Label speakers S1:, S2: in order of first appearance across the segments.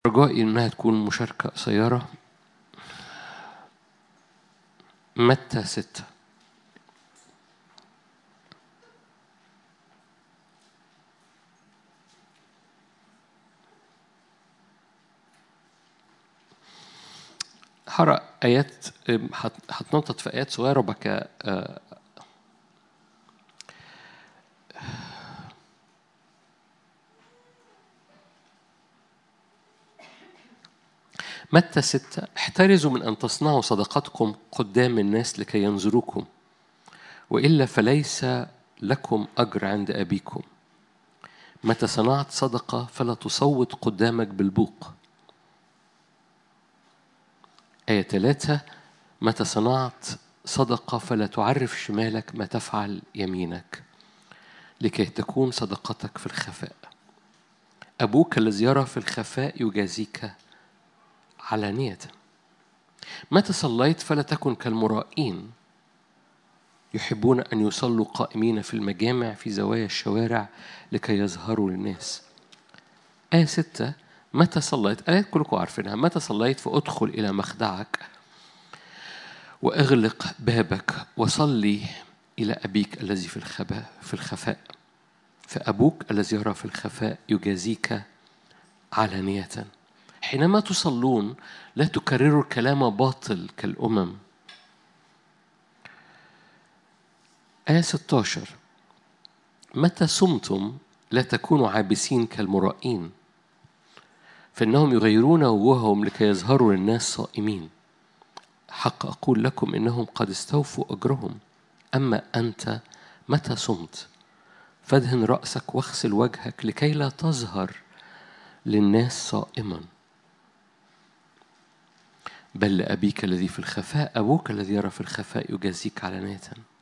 S1: رجائي إنها تكون مشاركة قصيرة متى ستة هقرا آيات هت- هتنطط في آيات صغيرة وبعد كده آه، متى ستة احترزوا من أن تصنعوا صدقاتكم قدام الناس لكي ينظروكم وإلا فليس لكم أجر عند أبيكم متى صنعت صدقة فلا تصوت قدامك بالبوق آية ثلاثة متى صنعت صدقة فلا تعرف شمالك ما تفعل يمينك لكي تكون صدقتك في الخفاء أبوك الذي يرى في الخفاء يجازيك علانية متى صليت فلا تكن كالمرائين يحبون أن يصلوا قائمين في المجامع في زوايا الشوارع لكي يظهروا للناس آية ستة متى صليت آيات كلكم عارفينها متى صليت فأدخل إلى مخدعك وأغلق بابك وصلي إلى أبيك الذي في الخباء في الخفاء فأبوك الذي يرى في الخفاء يجازيك علانية حينما تصلون لا تكرروا الكلام باطل كالأمم آية 16 متى صمتم لا تكونوا عابسين كالمرائين فإنهم يغيرون وجوههم لكي يظهروا للناس صائمين حق أقول لكم إنهم قد استوفوا أجرهم أما أنت متى صمت فادهن رأسك واغسل وجهك لكي لا تظهر للناس صائما بل لأبيك الذي في الخفاء أبوك الذي يرى في الخفاء يجازيك علانية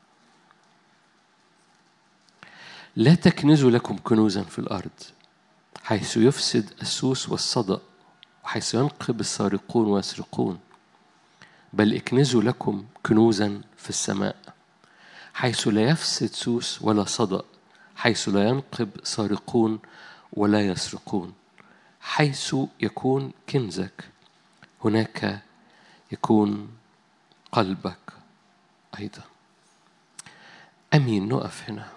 S1: لا تكنزوا لكم كنوزا في الأرض حيث يفسد السوس والصدأ وحيث ينقب السارقون ويسرقون بل اكنزوا لكم كنوزا في السماء حيث لا يفسد سوس ولا صدأ حيث لا ينقب سارقون ولا يسرقون حيث يكون كنزك هناك يكون قلبك أيضا أمين نقف هنا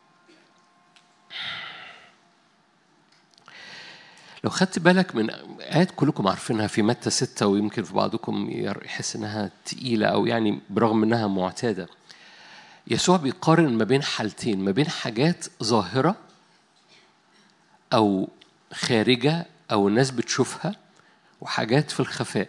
S1: لو خدت بالك من آيات كلكم عارفينها في متى ستة ويمكن في بعضكم يحس إنها تقيلة أو يعني برغم إنها معتادة يسوع بيقارن ما بين حالتين ما بين حاجات ظاهرة أو خارجة أو الناس بتشوفها وحاجات في الخفاء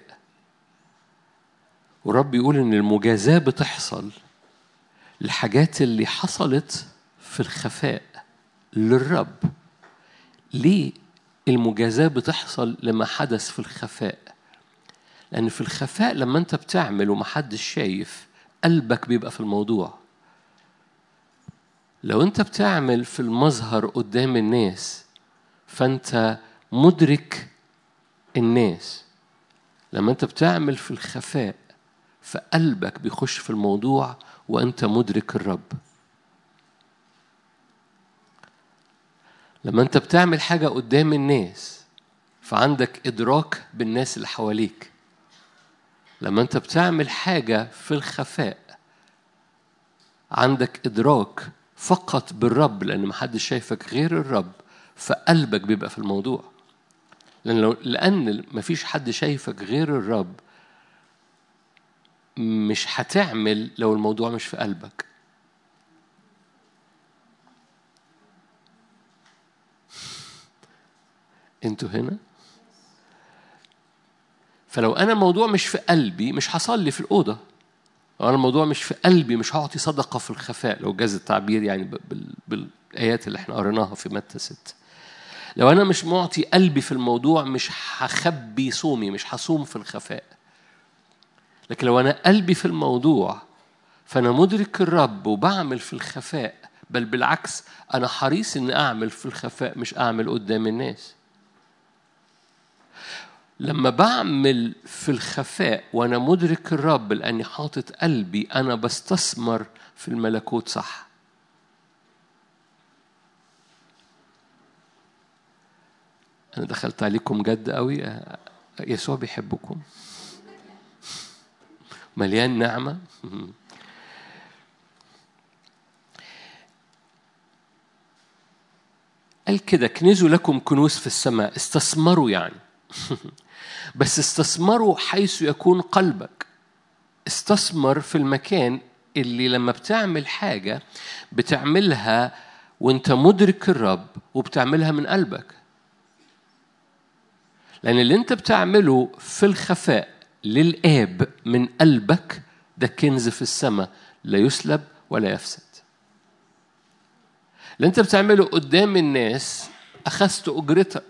S1: ورب يقول إن المجازاة بتحصل الحاجات اللي حصلت في الخفاء للرب ليه المجازاة بتحصل لما حدث في الخفاء لأن في الخفاء لما أنت بتعمل ومحدش شايف قلبك بيبقى في الموضوع لو أنت بتعمل في المظهر قدام الناس فأنت مدرك الناس لما أنت بتعمل في الخفاء فقلبك بيخش في الموضوع وأنت مدرك الرب لما أنت بتعمل حاجة قدام الناس فعندك إدراك بالناس اللي حواليك لما أنت بتعمل حاجة في الخفاء عندك إدراك فقط بالرب لأن محدش شايفك غير الرب فقلبك بيبقى في الموضوع لأن لو لأن مفيش حد شايفك غير الرب مش هتعمل لو الموضوع مش في قلبك انتوا هنا فلو انا الموضوع مش في قلبي مش هصلي في الاوضه لو انا الموضوع مش في قلبي مش هعطي صدقه في الخفاء لو جاز التعبير يعني بال- بالايات اللي احنا قريناها في متى 6 لو انا مش معطي قلبي في الموضوع مش هخبي صومي مش هصوم في الخفاء لكن لو انا قلبي في الموضوع فانا مدرك الرب وبعمل في الخفاء بل بالعكس انا حريص ان اعمل في الخفاء مش اعمل قدام الناس لما بعمل في الخفاء وانا مدرك الرب لاني حاطط قلبي انا بستثمر في الملكوت صح أنا دخلت عليكم جد قوي يسوع بيحبكم مليان نعمة قال كده كنزوا لكم كنوز في السماء استثمروا يعني بس استثمروا حيث يكون قلبك استثمر في المكان اللي لما بتعمل حاجة بتعملها وانت مدرك الرب وبتعملها من قلبك لأن اللي انت بتعمله في الخفاء للآب من قلبك ده كنز في السماء لا يسلب ولا يفسد اللي انت بتعمله قدام الناس أخذت أجرتك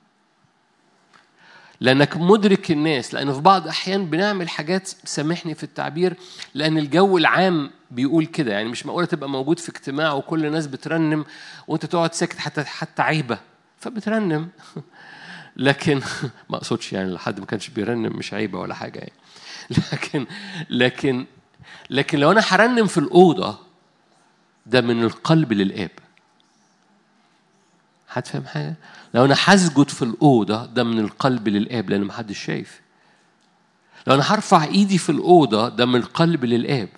S1: لأنك مدرك الناس لأن في بعض الأحيان بنعمل حاجات سامحني في التعبير لأن الجو العام بيقول كده يعني مش معقولة تبقى موجود في اجتماع وكل الناس بترنم وأنت تقعد ساكت حتى حتى عيبة فبترنم لكن ما أقصدش يعني لحد ما كانش بيرنم مش عيبة ولا حاجة يعني لكن لكن لكن لو أنا هرنم في الأوضة ده من القلب للآب حد فاهم حاجة؟ لو أنا هسجد في الأوضة ده من القلب للآب لأن محدش شايف. لو أنا هرفع إيدي في الأوضة ده من القلب للآب.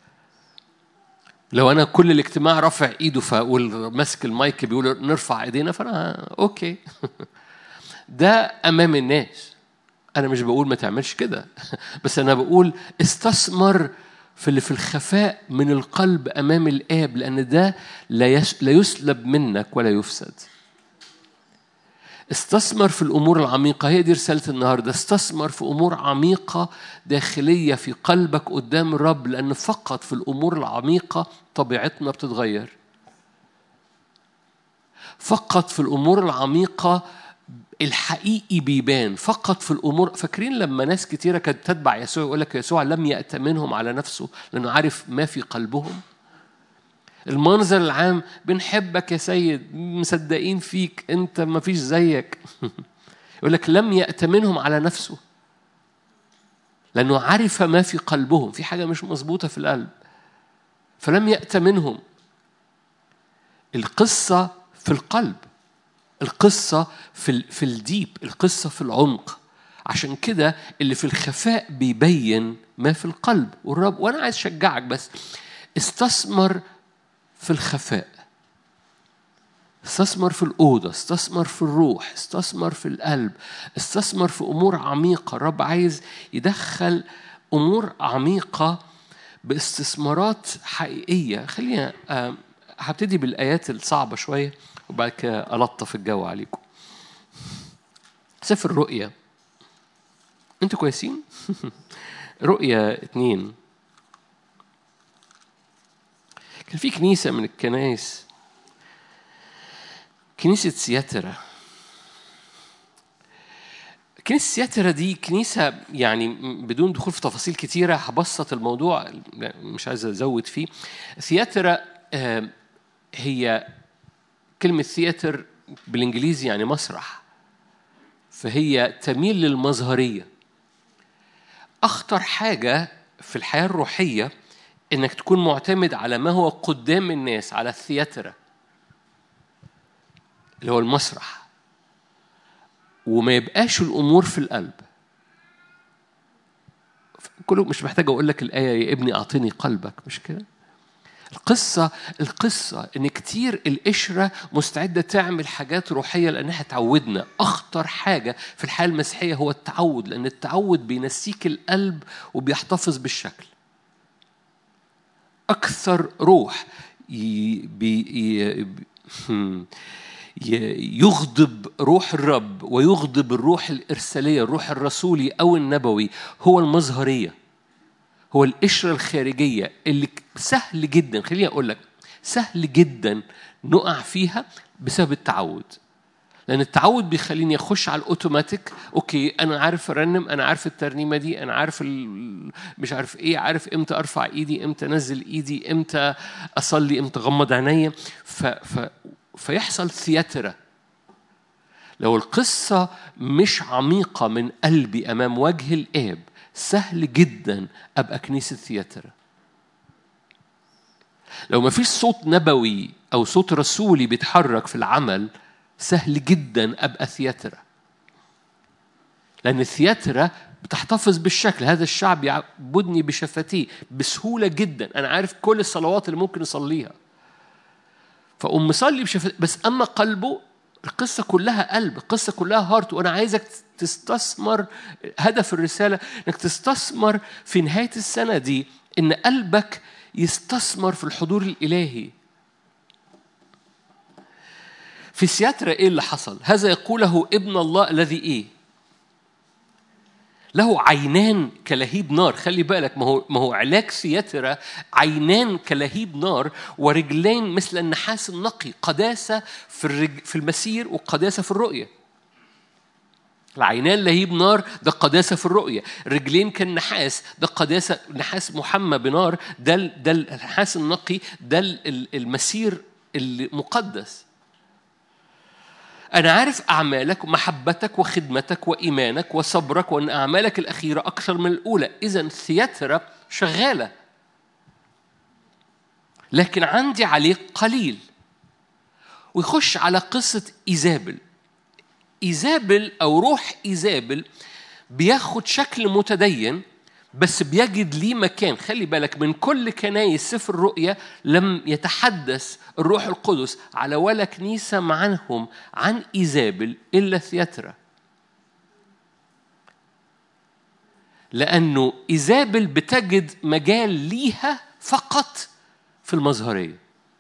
S1: لو أنا كل الاجتماع رافع إيده فأقول ماسك المايك بيقول نرفع إيدينا فأنا أوكي. ده أمام الناس. أنا مش بقول ما تعملش كده بس أنا بقول استثمر في اللي في الخفاء من القلب أمام الآب لأن ده لا يسلب منك ولا يفسد. استثمر في الامور العميقه هي دي رساله النهارده استثمر في امور عميقه داخليه في قلبك قدام الرب لان فقط في الامور العميقه طبيعتنا بتتغير فقط في الامور العميقه الحقيقي بيبان فقط في الامور فاكرين لما ناس كتيره كانت تتبع يسوع يقول لك يسوع لم يأتمنهم على نفسه لانه عارف ما في قلبهم المنظر العام بنحبك يا سيد مصدقين فيك انت ما فيش زيك يقول لك لم يأتمنهم على نفسه لأنه عرف ما في قلبهم في حاجة مش مظبوطة في القلب فلم يأتمنهم القصة في القلب القصة في في الديب القصة في العمق عشان كده اللي في الخفاء بيبين ما في القلب والرب وانا عايز اشجعك بس استثمر في الخفاء استثمر في الأوضة استثمر في الروح استثمر في القلب استثمر في أمور عميقة الرب عايز يدخل أمور عميقة باستثمارات حقيقية خلينا هبتدي بالآيات الصعبة شوية وبعد كده ألطف الجو عليكم سفر الرؤيا انتوا كويسين؟ رؤيا اتنين كان في كنيسة من الكنائس كنيسة سياترا كنيسة سياترا دي كنيسة يعني بدون دخول في تفاصيل كتيرة هبسط الموضوع مش عايز أزود فيه سياترا هي كلمة ثياتر بالإنجليزي يعني مسرح فهي تميل للمظهرية أخطر حاجة في الحياة الروحية انك تكون معتمد على ما هو قدام الناس على الثياترا اللي هو المسرح وما يبقاش الامور في القلب كله مش محتاج اقول لك الايه يا ابني اعطني قلبك مش كده القصة القصة إن كتير القشرة مستعدة تعمل حاجات روحية لأنها تعودنا أخطر حاجة في الحياة المسيحية هو التعود لأن التعود بينسيك القلب وبيحتفظ بالشكل أكثر روح يغضب روح الرب ويغضب الروح الإرسالية الروح الرسولي أو النبوي هو المظهرية هو القشرة الخارجية اللي سهل جدا خليني أقول لك سهل جدا نقع فيها بسبب التعود لأن التعود بيخليني أخش على الأوتوماتيك أوكي أنا عارف أرنم أنا عارف الترنيمة دي أنا عارف مش عارف إيه عارف إمتى أرفع إيدي إمتى أنزل إيدي إمتى أصلي إمتى أغمض عينيا ف... ف... فيحصل ثياترة لو القصة مش عميقة من قلبي أمام وجه الآب سهل جدا أبقى كنيسة ثياترة لو ما فيش صوت نبوي أو صوت رسولي بيتحرك في العمل سهل جدا أبقى ثياترة لأن الثياترة بتحتفظ بالشكل هذا الشعب يعبدني بشفتيه بسهولة جدا أنا عارف كل الصلوات اللي ممكن يصليها فأقوم مصلي بشفتيه بس أما قلبه القصة كلها قلب القصة كلها هارت وأنا عايزك تستثمر هدف الرسالة إنك تستثمر في نهاية السنة دي إن قلبك يستثمر في الحضور الإلهي في سياترا إيه اللي حصل هذا يقوله ابن الله الذي إيه له عينان كلهيب نار خلي بالك ما هو ما هو علاج سياترا عينان كلهيب نار ورجلين مثل النحاس النقي قداسه في الرج في المسير وقداسه في الرؤيه العينان لهيب نار ده قداسة في الرؤية رجلين كالنحاس ده قداسة نحاس محمى بنار ده ده النحاس النقي ده المسير المقدس أنا عارف أعمالك ومحبتك وخدمتك وإيمانك وصبرك وأن أعمالك الأخيرة أكثر من الأولى إذا ثياترا شغالة لكن عندي عليه قليل ويخش على قصة إيزابل إيزابل أو روح إيزابل بياخد شكل متدين بس بيجد ليه مكان خلي بالك من كل كنايس سفر الرؤيا لم يتحدث الروح القدس على ولا كنيسة عنهم عن إيزابل إلا ثياترا لأنه إيزابل بتجد مجال ليها فقط في المظهرية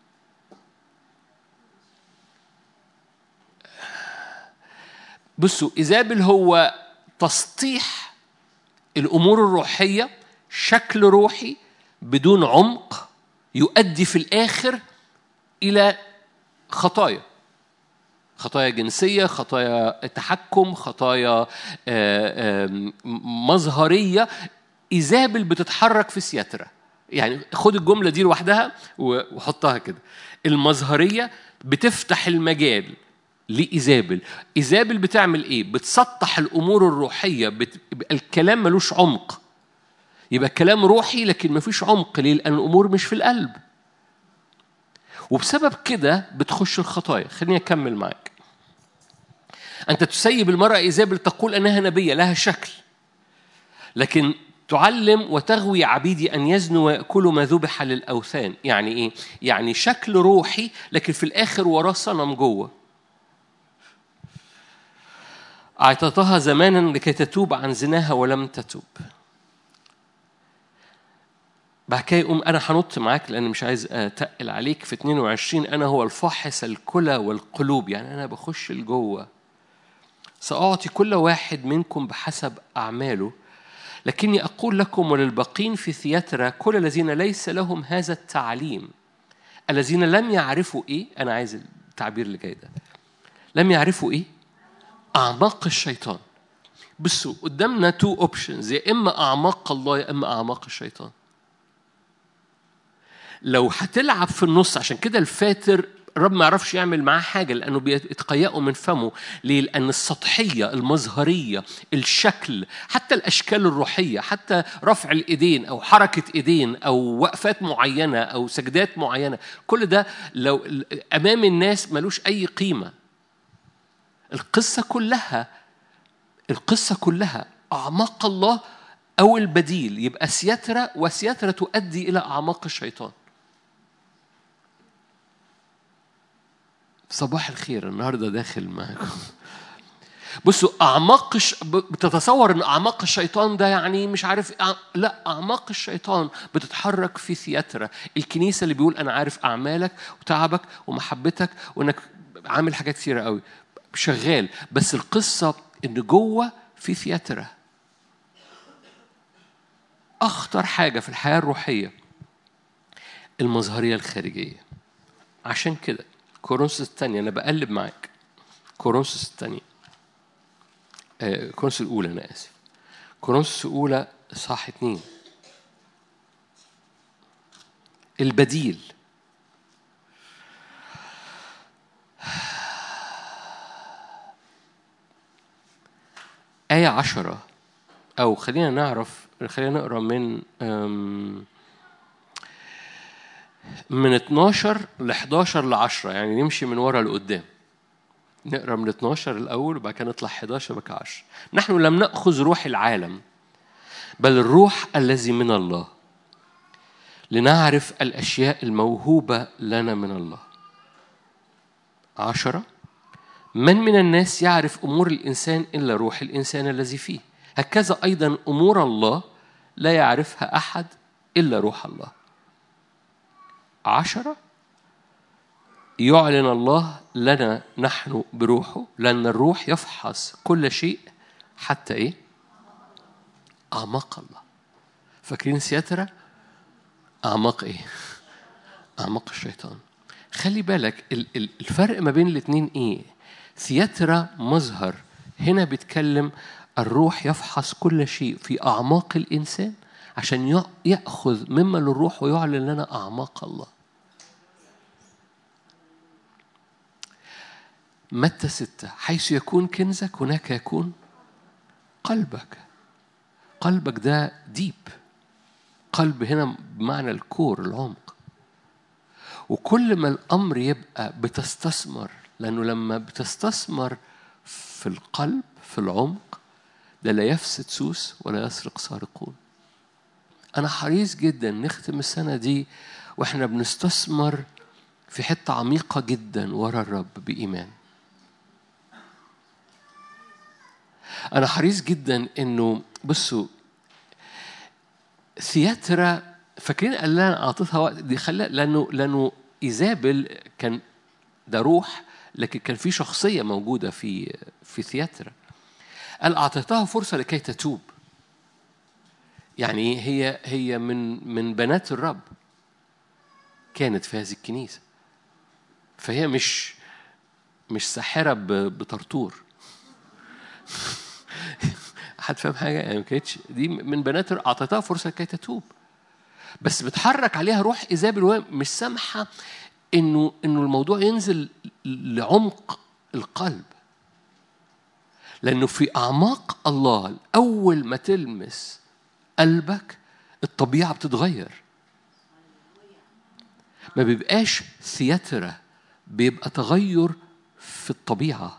S1: بصوا إيزابل هو تسطيح الأمور الروحية شكل روحي بدون عمق يؤدي في الآخر إلى خطايا خطايا جنسية خطايا تحكم خطايا مظهرية إيزابل بتتحرك في سياترا يعني خد الجملة دي لوحدها وحطها كده المظهرية بتفتح المجال لإيزابل إيزابل بتعمل إيه؟ بتسطح الأمور الروحية بت... الكلام ملوش عمق يبقى الكلام روحي لكن مفيش عمق ليه؟ لأن الأمور مش في القلب وبسبب كده بتخش الخطايا خليني أكمل معاك أنت تسيب المرأة إيزابل تقول أنها نبية لها شكل لكن تعلم وتغوي عبيدي أن يزنوا ويأكلوا ما ذبح للأوثان يعني إيه؟ يعني شكل روحي لكن في الآخر وراه صنم جوه أعطتها زمانا لكي تتوب عن زناها ولم تتوب بعد كده يقوم أنا هنط معاك لأن مش عايز أتقل عليك في 22 أنا هو الفاحص الكلى والقلوب يعني أنا بخش لجوه سأعطي كل واحد منكم بحسب أعماله لكني أقول لكم وللباقين في ثياترا كل الذين ليس لهم هذا التعليم الذين لم يعرفوا إيه أنا عايز التعبير اللي جاي ده لم يعرفوا إيه أعماق الشيطان بصوا قدامنا تو اوبشنز يا إما أعماق الله يا إما أعماق الشيطان لو هتلعب في النص عشان كده الفاتر الرب ما يعرفش يعمل معاه حاجة لأنه بيتقيأوا من فمه ليه؟ لأن السطحية المظهرية الشكل حتى الأشكال الروحية حتى رفع الإيدين أو حركة إيدين أو وقفات معينة أو سجدات معينة كل ده لو أمام الناس ملوش أي قيمة القصة كلها القصة كلها أعماق الله أو البديل يبقى سياترا وسياترا تؤدي إلى أعماق الشيطان صباح الخير النهارده داخل معاكم بصوا اعماق الش... بتتصور ان اعماق الشيطان ده يعني مش عارف لا اعماق الشيطان بتتحرك في ثياترا الكنيسه اللي بيقول انا عارف اعمالك وتعبك ومحبتك وانك عامل حاجات كثيره قوي شغال بس القصه ان جوه في ثياترا اخطر حاجه في الحياه الروحيه المظهريه الخارجيه عشان كده كورنثوس الثانية أنا بقلب معاك كورنثوس الثانية آه كورنثوس الأولى أنا آسف كورنثوس الأولى صح اتنين البديل آية عشرة أو خلينا نعرف خلينا نقرا من من 12 ل 11 ل 10 يعني نمشي من ورا لقدام نقرا من 12 الاول وبعد كده نطلع 11 وبعد كده 10 نحن لم ناخذ روح العالم بل الروح الذي من الله لنعرف الاشياء الموهوبه لنا من الله عشرة من من الناس يعرف امور الانسان الا روح الانسان الذي فيه هكذا ايضا امور الله لا يعرفها احد الا روح الله عشره يعلن الله لنا نحن بروحه لأن الروح يفحص كل شيء حتى إيه؟ أعماق الله فاكرين سياترا؟ أعماق إيه؟ أعماق الشيطان خلي بالك الفرق ما بين الاتنين إيه؟ ثياترا مظهر هنا بيتكلم الروح يفحص كل شيء في أعماق الإنسان عشان يأخذ مما للروح ويعلن لنا أعماق الله متى ستة حيث يكون كنزك هناك يكون قلبك قلبك ده ديب قلب هنا بمعنى الكور العمق وكل ما الأمر يبقى بتستثمر لأنه لما بتستثمر في القلب في العمق ده لا يفسد سوس ولا يسرق سارقون أنا حريص جدا نختم السنة دي وإحنا بنستثمر في حتة عميقة جدا ورا الرب بإيمان أنا حريص جدا إنه بصوا ثياترا فاكرين قال لنا أعطيتها وقت دي خلى لأنه لأنه إيزابل كان ده روح لكن كان في شخصية موجودة في في ثياترا قال أعطيتها فرصة لكي تتوب يعني هي هي من من بنات الرب كانت في هذه الكنيسة فهي مش مش ساحرة بطرطور حد فاهم حاجه يعني ما كانتش دي من بنات اعطيتها فرصه كي تتوب بس بتحرك عليها روح ايزابل مش سامحه انه انه الموضوع ينزل لعمق القلب لانه في اعماق الله اول ما تلمس قلبك الطبيعه بتتغير ما بيبقاش ثياترا بيبقى تغير في الطبيعه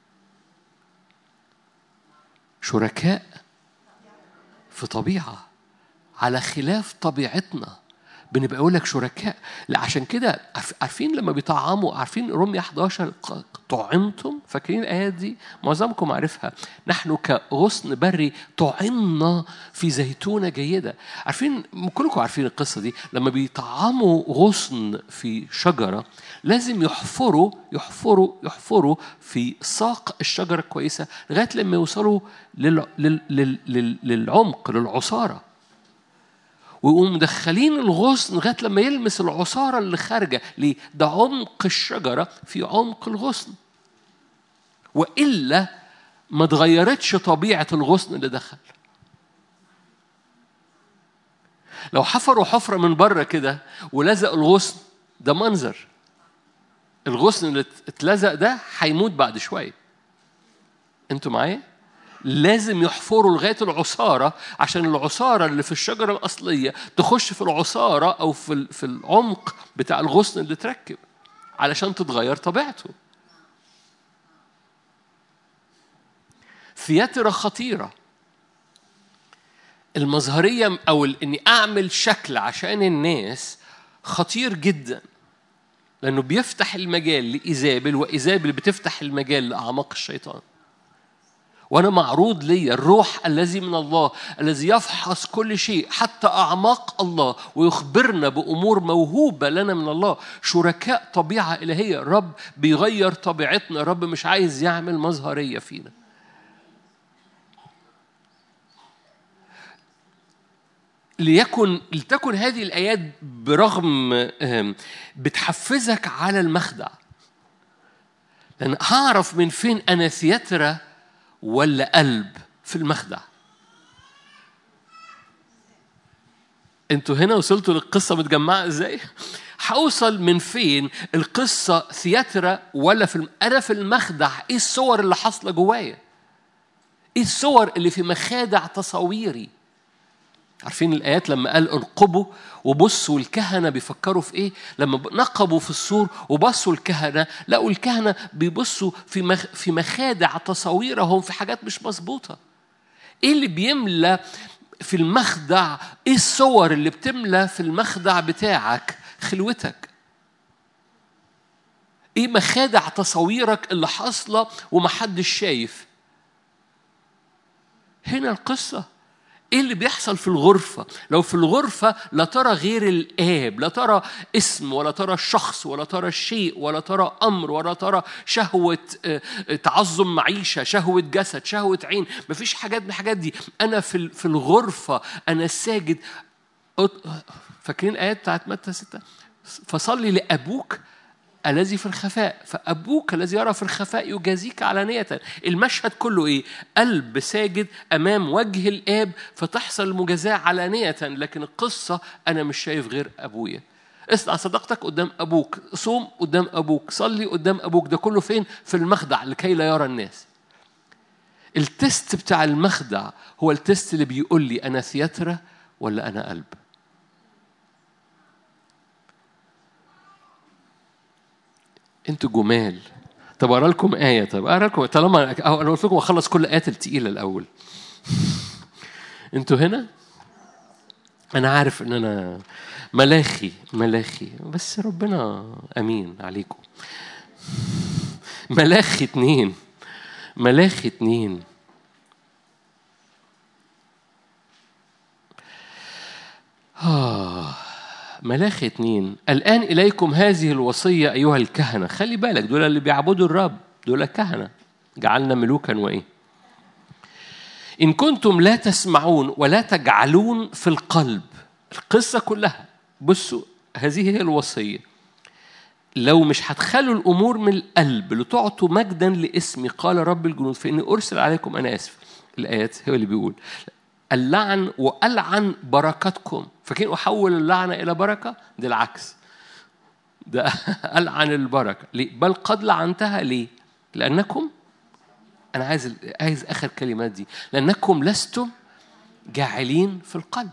S1: شركاء في طبيعة على خلاف طبيعتنا بنبقى يقول لك شركاء لا عشان كده عارفين لما بيطعموا عارفين رمية 11 طعمتم فاكرين الآيات دي معظمكم عارفها نحن كغصن بري طعمنا في زيتونة جيدة عارفين كلكم عارفين القصة دي لما بيطعموا غصن في شجرة لازم يحفروا يحفروا يحفروا في ساق الشجرة كويسة لغاية لما يوصلوا للعمق للعصارة ويقوموا مدخلين الغصن لغايه لما يلمس العصاره اللي خارجه ليه؟ ده عمق الشجره في عمق الغصن والا ما اتغيرتش طبيعه الغصن اللي دخل لو حفروا حفره من بره كده ولزقوا الغصن ده منظر الغصن اللي اتلزق ده هيموت بعد شويه انتوا معايا لازم يحفروا لغايه العصاره عشان العصاره اللي في الشجره الاصليه تخش في العصاره او في في العمق بتاع الغصن اللي تركب علشان تتغير طبيعته. ثياترة خطيرة المظهرية أو إني أعمل شكل عشان الناس خطير جدا لأنه بيفتح المجال لإيزابل وإيزابل بتفتح المجال لأعماق الشيطان وانا معروض لي الروح الذي من الله الذي يفحص كل شيء حتى اعماق الله ويخبرنا بامور موهوبه لنا من الله شركاء طبيعه الهيه رب بيغير طبيعتنا رب مش عايز يعمل مظهريه فينا ليكن لتكن هذه الايات برغم بتحفزك على المخدع لان هعرف من فين انا ثياترا ولا قلب في المخدع انتوا هنا وصلتوا للقصه متجمعه ازاي هوصل من فين القصه ثياترا ولا في الم... انا في المخدع ايه الصور اللي حاصله جوايا ايه الصور اللي في مخادع تصاويري عارفين الآيات لما قال انقبوا وبصوا الكهنة بيفكروا في إيه؟ لما نقبوا في السور وبصوا الكهنة لقوا الكهنة بيبصوا في مخ في مخادع تصاويرهم في حاجات مش مظبوطة. إيه اللي بيملى في المخدع؟ إيه الصور اللي بتملى في المخدع بتاعك؟ خلوتك. إيه مخادع تصاويرك اللي حاصلة ومحدش شايف؟ هنا القصه ايه اللي بيحصل في الغرفة؟ لو في الغرفة لا ترى غير الآب، لا ترى اسم ولا ترى شخص ولا ترى شيء ولا ترى أمر ولا ترى شهوة تعظم معيشة، شهوة جسد، شهوة عين، مفيش حاجات من الحاجات دي، أنا في في الغرفة أنا ساجد فاكرين الآيات بتاعت متى ستة؟ فصلي لأبوك الذي في الخفاء فأبوك الذي يرى في الخفاء يجازيك علانية المشهد كله إيه قلب ساجد أمام وجه الآب فتحصل المجازاة علانية لكن القصة أنا مش شايف غير أبويا اصنع صداقتك قدام أبوك صوم قدام أبوك صلي قدام أبوك ده كله فين في المخدع لكي لا يرى الناس التست بتاع المخدع هو التست اللي بيقول لي أنا ثياترا ولا أنا قلب انتوا جمال طب اقرا لكم ايه طب اقرا لكم طالما انا قلت لكم اخلص كل الايات الثقيله الاول انتوا هنا انا عارف ان انا ملاخي ملاخي بس ربنا امين عليكم ملاخي اتنين ملاخي اتنين آه ملاخي اتنين الآن إليكم هذه الوصية أيها الكهنة خلي بالك دول اللي بيعبدوا الرب دول كهنة جعلنا ملوكا وإيه إن كنتم لا تسمعون ولا تجعلون في القلب القصة كلها بصوا هذه هي الوصية لو مش هتخلوا الأمور من القلب لتعطوا مجدا لاسمي قال رب الجنود فإني أرسل عليكم أنا آسف الآيات هو اللي بيقول اللعن وألعن بركتكم فكين أحول اللعنة إلى بركة ده العكس ده ألعن البركة ليه؟ بل قد لعنتها ليه لأنكم أنا عايز عايز آخر كلمات دي لأنكم لستم جاعلين في القلب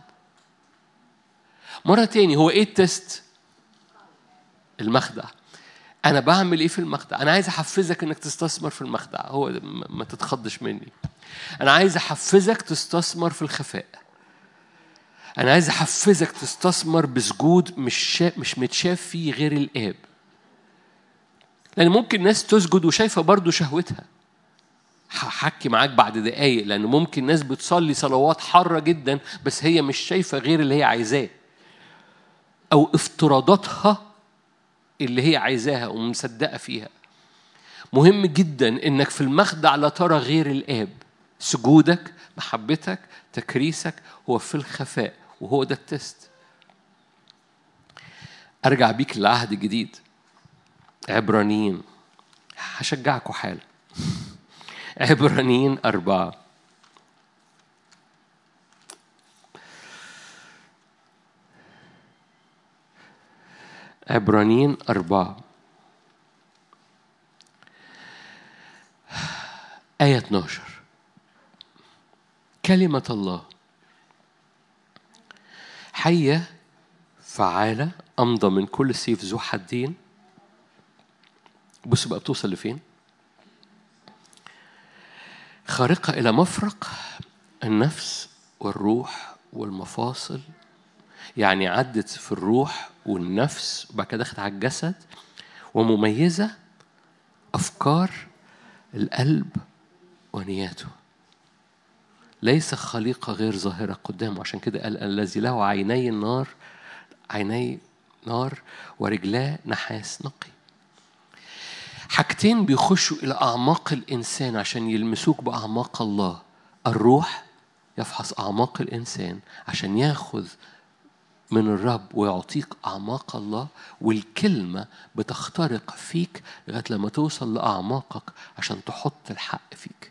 S1: مرة تاني هو إيه التست المخدع أنا بعمل إيه في المخدع أنا عايز أحفزك إنك تستثمر في المخدع هو ما تتخضش مني أنا عايز أحفزك تستثمر في الخفاء أنا عايز أحفزك تستثمر بسجود مش شا... مش متشاف فيه غير الآب لأن ممكن ناس تسجد وشايفة برضو شهوتها هحكي معاك بعد دقايق لأن ممكن ناس بتصلي صلوات حارة جدا بس هي مش شايفة غير اللي هي عايزاه أو افتراضاتها اللي هي عايزاها ومصدقة فيها مهم جدا إنك في المخدع لا ترى غير الآب سجودك محبتك تكريسك هو في الخفاء وهو ده التست أرجع بيك للعهد الجديد عبرانيين هشجعكوا حالا عبرانيين أربعة عبرانيين أربعة آية 12 كلمة الله حية فعالة أمضى من كل سيف ذو حدين بصوا بقى بتوصل لفين خارقة إلى مفرق النفس والروح والمفاصل يعني عدت في الروح والنفس وبعد كده دخلت على الجسد ومميزة أفكار القلب ونياته ليس خليقة غير ظاهرة قدامه عشان كده قال الذي له عيني النار عيني نار ورجلاه نحاس نقي حاجتين بيخشوا إلى أعماق الإنسان عشان يلمسوك بأعماق الله الروح يفحص أعماق الإنسان عشان ياخذ من الرب ويعطيك أعماق الله والكلمة بتخترق فيك لغاية لما توصل لأعماقك عشان تحط الحق فيك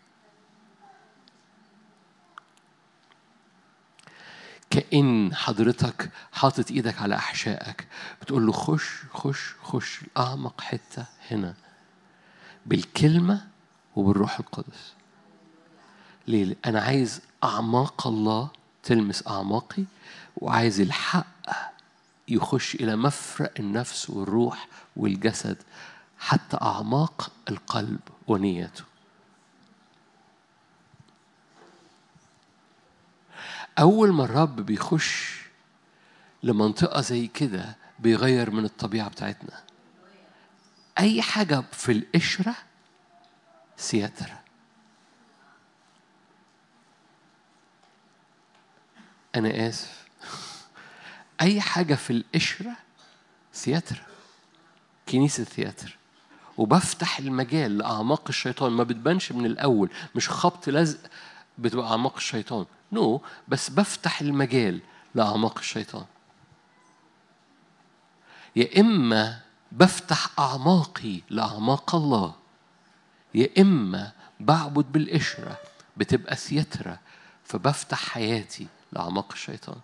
S1: كأن حضرتك حاطط إيدك على أحشائك بتقول له خش خش خش أعمق حتة هنا بالكلمة وبالروح القدس ليه؟ أنا عايز أعماق الله تلمس أعماقي وعايز الحق يخش إلى مفرق النفس والروح والجسد حتى أعماق القلب ونيته أول ما الرب بيخش لمنطقة زي كده بيغير من الطبيعة بتاعتنا أي حاجة في القشرة سياترة أنا آسف أي حاجة في القشرة سياترة كنيسة ثياتر وبفتح المجال لأعماق الشيطان ما بتبانش من الأول مش خبط لزق بتبقى أعماق الشيطان نو no. بس بفتح المجال لأعماق الشيطان يا إما بفتح أعماقي لأعماق الله يا إما بعبد بالقشرة بتبقى ثياترة فبفتح حياتي لأعماق الشيطان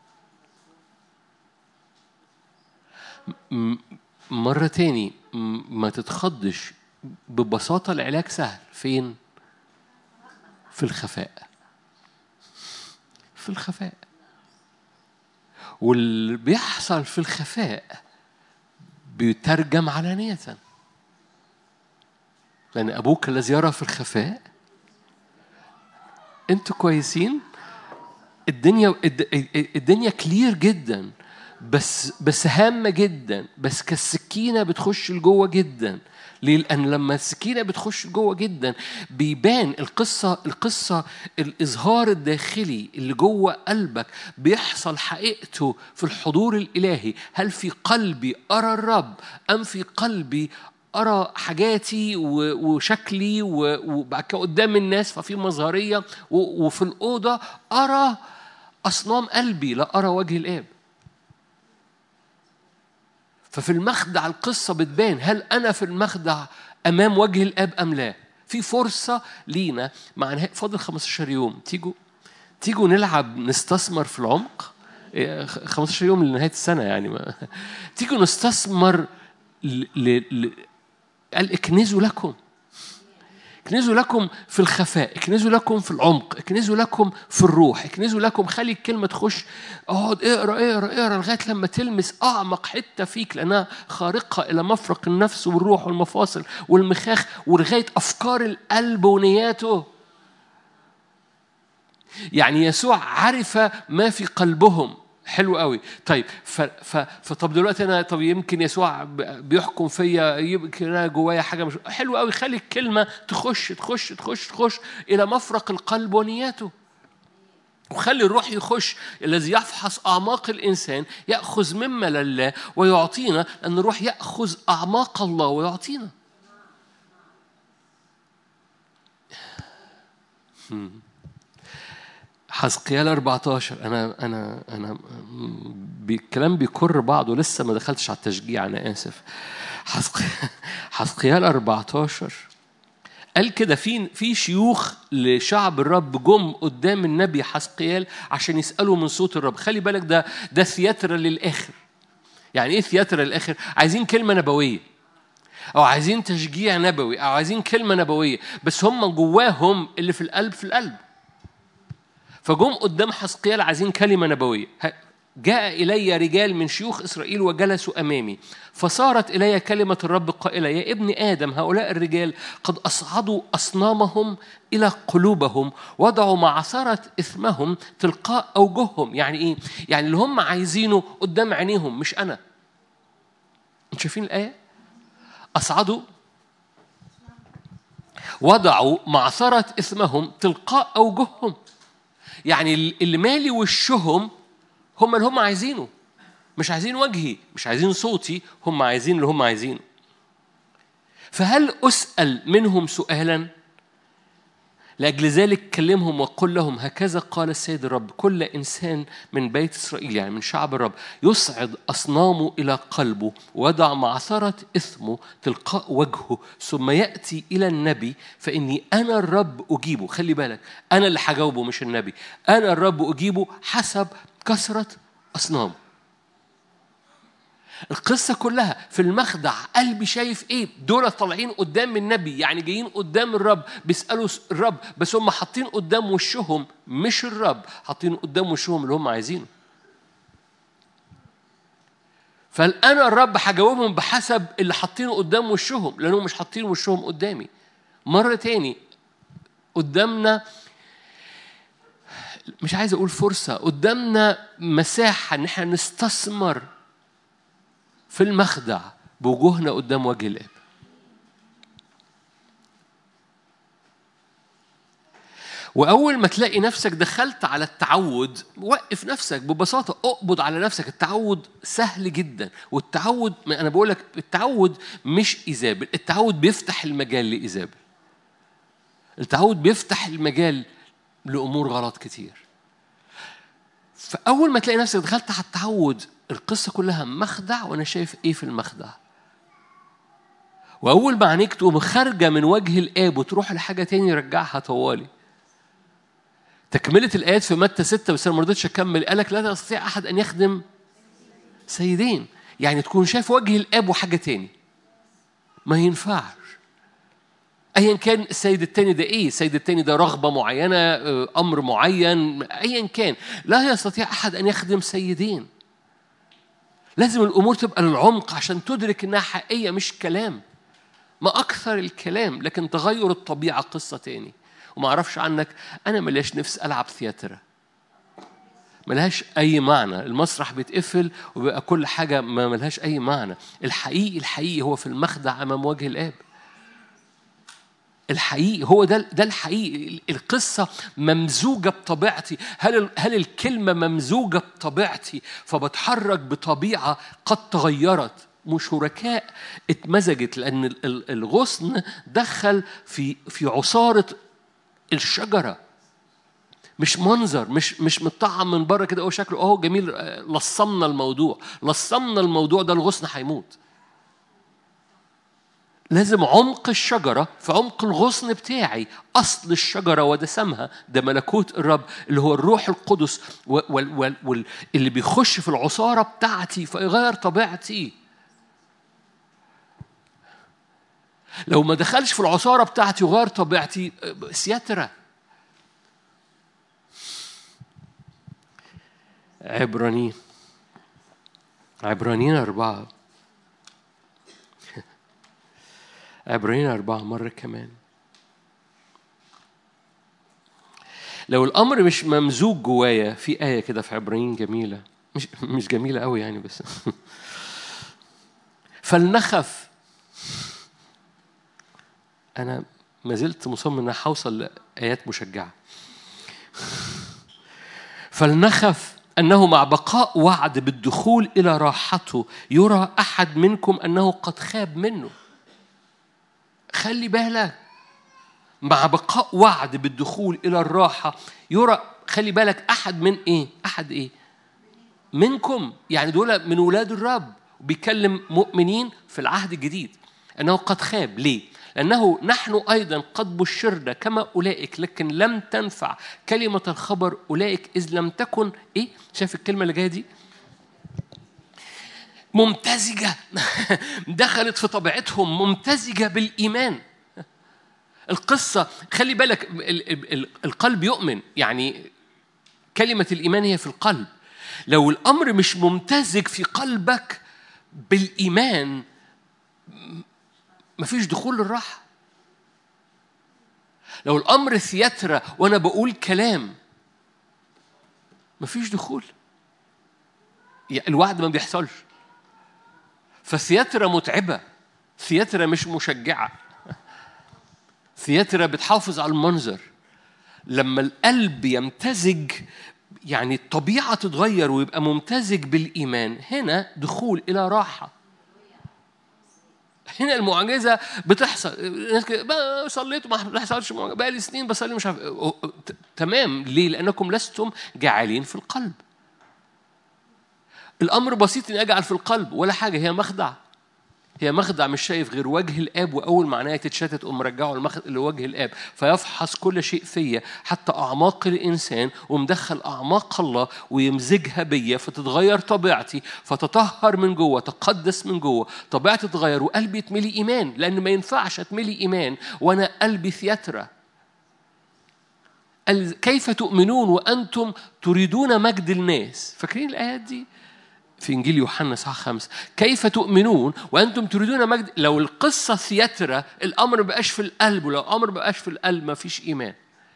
S1: مرة تاني ما تتخضش ببساطة العلاج سهل فين؟ في الخفاء في الخفاء واللي بيحصل في الخفاء بيترجم علانية لأن أبوك الذي يرى في الخفاء أنتوا كويسين الدنيا الدنيا كلير جدا بس بس هامة جدا بس كالسكينة بتخش لجوه جدا ليه؟ لأن لما السكينة بتخش جوه جدا بيبان القصة القصة الإظهار الداخلي اللي جوه قلبك بيحصل حقيقته في الحضور الإلهي هل في قلبي أرى الرب أم في قلبي أرى حاجاتي وشكلي وبعد كده قدام الناس ففي مظهرية وفي الأوضة أرى أصنام قلبي لا أرى وجه الآب ففي المخدع القصة بتبان هل أنا في المخدع أمام وجه الآب أم لا في فرصة لينا مع نهاية فاضل 15 يوم تيجوا تيجوا نلعب نستثمر في العمق 15 يوم لنهاية السنة يعني ما. تيجوا نستثمر ل... ل... ل... قال اكنزوا لكم اكنزوا لكم في الخفاء اكنزوا لكم في العمق اكنزوا لكم في الروح اكنزوا لكم خلي الكلمة تخش اقعد اقرا اقرا اقرا لغاية لما تلمس أعمق حتة فيك لأنها خارقة إلى مفرق النفس والروح والمفاصل والمخاخ ولغاية أفكار القلب ونياته يعني يسوع عرف ما في قلبهم حلو قوي طيب ف ف فطب دلوقتي انا طب يمكن يسوع بيحكم فيا يمكن انا جوايا حاجه مش حلو قوي خلي الكلمه تخش تخش تخش تخش الى مفرق القلب ونياته وخلي الروح يخش الذي يفحص اعماق الانسان ياخذ مما لله ويعطينا ان الروح ياخذ اعماق الله ويعطينا حزقيال 14 انا انا انا الكلام بيكر بعضه لسه ما دخلتش على التشجيع انا اسف حزقيال 14 قال كده في في شيوخ لشعب الرب جم قدام النبي حزقيال عشان يسالوا من صوت الرب خلي بالك ده ده ثياترا للاخر يعني ايه ثياترا للاخر عايزين كلمه نبويه او عايزين تشجيع نبوي او عايزين كلمه نبويه بس هم جواهم اللي في القلب في القلب فجم قدام حسقيال عايزين كلمة نبوية جاء إلي رجال من شيوخ إسرائيل وجلسوا أمامي فصارت إلي كلمة الرب قائلة يا ابن آدم هؤلاء الرجال قد أصعدوا أصنامهم إلى قلوبهم وضعوا معصرة إثمهم تلقاء أوجههم يعني إيه؟ يعني اللي هم عايزينه قدام عينيهم مش أنا أنتوا شايفين الآية؟ أصعدوا وضعوا معصرة إثمهم تلقاء أوجههم يعني اللي مالي وشهم هم اللي هم عايزينه مش عايزين وجهي مش عايزين صوتي هم عايزين اللي هم عايزينه فهل أسأل منهم سؤالا لأجل ذلك كلمهم وقل لهم هكذا قال السيد الرب كل إنسان من بيت إسرائيل يعني من شعب الرب يصعد أصنامه إلى قلبه ويضع معثرة إثمه تلقاء وجهه ثم يأتي إلى النبي فإني أنا الرب أجيبه خلي بالك أنا اللي هجاوبه مش النبي أنا الرب أجيبه حسب كثرة أصنامه القصة كلها في المخدع قلبي شايف ايه دول طالعين قدام النبي يعني جايين قدام الرب بيسألوا الرب بس هم حاطين قدام وشهم مش الرب حاطين قدام وشهم اللي هم عايزينه فانا الرب هجاوبهم بحسب اللي حاطينه قدام وشهم لانهم مش حاطين وشهم قدامي مرة تاني قدامنا مش عايز اقول فرصة قدامنا مساحة ان احنا نستثمر في المخدع بوجوهنا قدام وجه الاب واول ما تلاقي نفسك دخلت على التعود وقف نفسك ببساطه اقبض على نفسك التعود سهل جدا والتعود انا بقول لك التعود مش ايزابل التعود بيفتح المجال لايزابل التعود بيفتح المجال لامور غلط كتير فاول ما تلاقي نفسك دخلت على التعود القصه كلها مخدع وانا شايف ايه في المخدع واول ما عينيك تقوم خارجه من وجه الاب وتروح لحاجه تاني رجعها طوالي تكملة الآيات في متى ستة بس أنا ما رضيتش أكمل قال لك لا يستطيع أحد أن يخدم سيدين يعني تكون شايف وجه الآب وحاجة تاني ما ينفعش ايا كان السيد التاني ده ايه السيد التاني ده رغبه معينه امر معين ايا كان لا يستطيع احد ان يخدم سيدين لازم الامور تبقى للعمق عشان تدرك انها حقيقيه مش كلام ما اكثر الكلام لكن تغير الطبيعه قصه تاني وما اعرفش عنك انا ملياش نفس العب ثياترا ملهاش اي معنى المسرح بيتقفل وبيبقى كل حاجه ما ملهاش اي معنى الحقيقي الحقيقي هو في المخدع امام وجه الاب الحقيقي هو ده ده الحقيقي القصه ممزوجه بطبيعتي هل هل الكلمه ممزوجه بطبيعتي فبتحرك بطبيعه قد تغيرت شركاء اتمزجت لان الغصن دخل في في عصاره الشجره مش منظر مش مش متطعم من بره كده هو شكله اهو جميل لصمنا الموضوع لصمنا الموضوع ده الغصن هيموت لازم عمق الشجرة في عمق الغصن بتاعي أصل الشجرة ودسمها ده ملكوت الرب اللي هو الروح القدس واللي بيخش في العصارة بتاعتي فيغير طبيعتي لو ما دخلش في العصارة بتاعتي وغير طبيعتي سياترة عبرانيين عبرانيين أربعة عبرانيين أربعة مرة كمان لو الأمر مش ممزوج جوايا في آية كده في عبرانيين جميلة مش مش جميلة قوي يعني بس فلنخف أنا ما زلت مصمم إن هوصل لآيات مشجعة فلنخف أنه مع بقاء وعد بالدخول إلى راحته يرى أحد منكم أنه قد خاب منه خلي بالك مع بقاء وعد بالدخول إلى الراحة يرى خلي بالك أحد من إيه؟ أحد إيه؟ منكم يعني دول من ولاد الرب بيكلم مؤمنين في العهد الجديد أنه قد خاب ليه؟ لأنه نحن أيضا قد بشرنا كما أولئك لكن لم تنفع كلمة الخبر أولئك إذ لم تكن إيه؟ شايف الكلمة اللي جاية دي؟ ممتزجة دخلت في طبيعتهم ممتزجة بالإيمان القصة خلي بالك القلب يؤمن يعني كلمة الإيمان هي في القلب لو الأمر مش ممتزج في قلبك بالإيمان مفيش دخول للراحة لو الأمر ثياترا وأنا بقول كلام مفيش دخول الوعد ما بيحصلش فثياترا متعبة ثياترا مش مشجعة ثياترا بتحافظ على المنظر لما القلب يمتزج يعني الطبيعة تتغير ويبقى ممتزج بالإيمان هنا دخول إلى راحة هنا المعجزة بتحصل الناس كده صليت ما بتحصلش بقى لي سنين بصلي مش عارف تمام ليه؟ لأنكم لستم جعالين في القلب الأمر بسيط إني أجعل في القلب ولا حاجة هي مخدع هي مخدع مش شايف غير وجه الاب واول ما عينيا تتشتت قوم مرجعه المخ... لوجه الاب فيفحص كل شيء فيا حتى اعماق الانسان ومدخل اعماق الله ويمزجها بيا فتتغير طبيعتي فتطهر من جوه تقدس من جوه طبيعتي تتغير وقلبي يتملي ايمان لان ما ينفعش اتملي ايمان وانا قلبي ثياترا قال كيف تؤمنون وانتم تريدون مجد الناس فاكرين الايات دي في انجيل يوحنا صح خمسة كيف تؤمنون وانتم تريدون مجد لو القصه ثياترا الامر ما بقاش في القلب ولو الامر ما بقاش في القلب ما فيش ايمان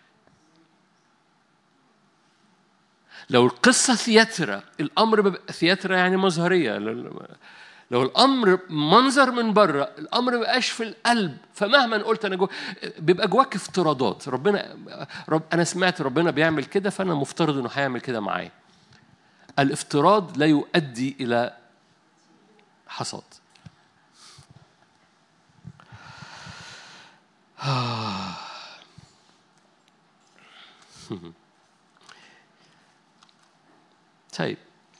S1: لو القصة ثياترا الأمر بيبقى ثياترا يعني مظهرية لو الأمر منظر من بره الأمر ما بقاش في القلب فمهما قلت أنا جو بيبقى جواك افتراضات ربنا رب أنا سمعت ربنا بيعمل كده فأنا مفترض إنه هيعمل كده معايا الافتراض لا يؤدي إلى حصاد طيب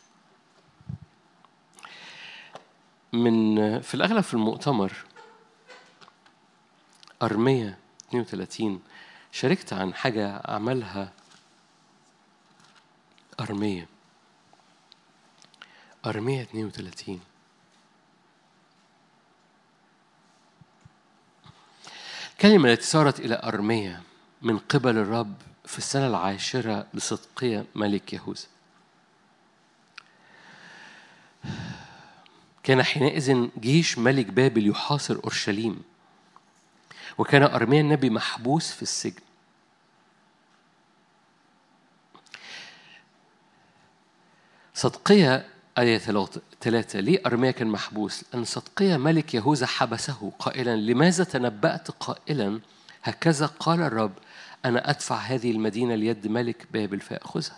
S1: من في الأغلب في المؤتمر أرمية 32 شاركت عن حاجة عملها أرمية أرمية 32 الكلمة التي صارت إلى أرمية من قبل الرب في السنة العاشرة لصدقية ملك يهوذا كان حينئذ جيش ملك بابل يحاصر أورشليم وكان أرميا النبي محبوس في السجن صدقية آية ثلاثة ليه أرميا كان محبوس؟ لأن صدقية ملك يهوذا حبسه قائلا لماذا تنبأت قائلا هكذا قال الرب أنا أدفع هذه المدينة ليد ملك بابل فيأخذها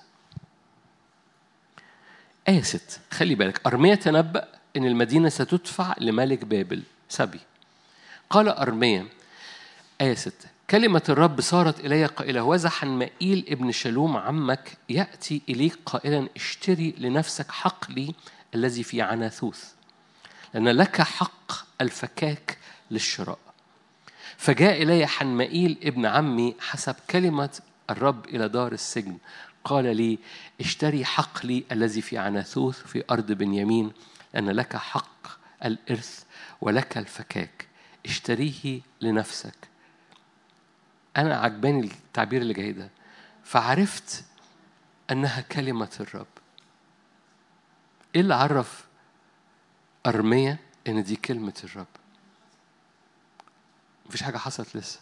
S1: آية ست خلي بالك أرميا تنبأ إن المدينة ستدفع لملك بابل سبي قال أرميا آية ستة كلمة الرب صارت إلي قائلة وذا حنمائيل ابن شلوم عمك يأتي إليك قائلا اشتري لنفسك حقلي الذي في عناثوث لأن لك حق الفكاك للشراء فجاء إلي حنمائيل ابن عمي حسب كلمة الرب إلى دار السجن قال لي اشتري حقلي الذي في عناثوث في أرض بنيامين لأن لك حق الإرث ولك الفكاك اشتريه لنفسك أنا عجباني التعبير اللي جاي ده فعرفت أنها كلمة الرب إيه اللي عرف أرمية إن دي كلمة الرب مفيش حاجة حصلت لسه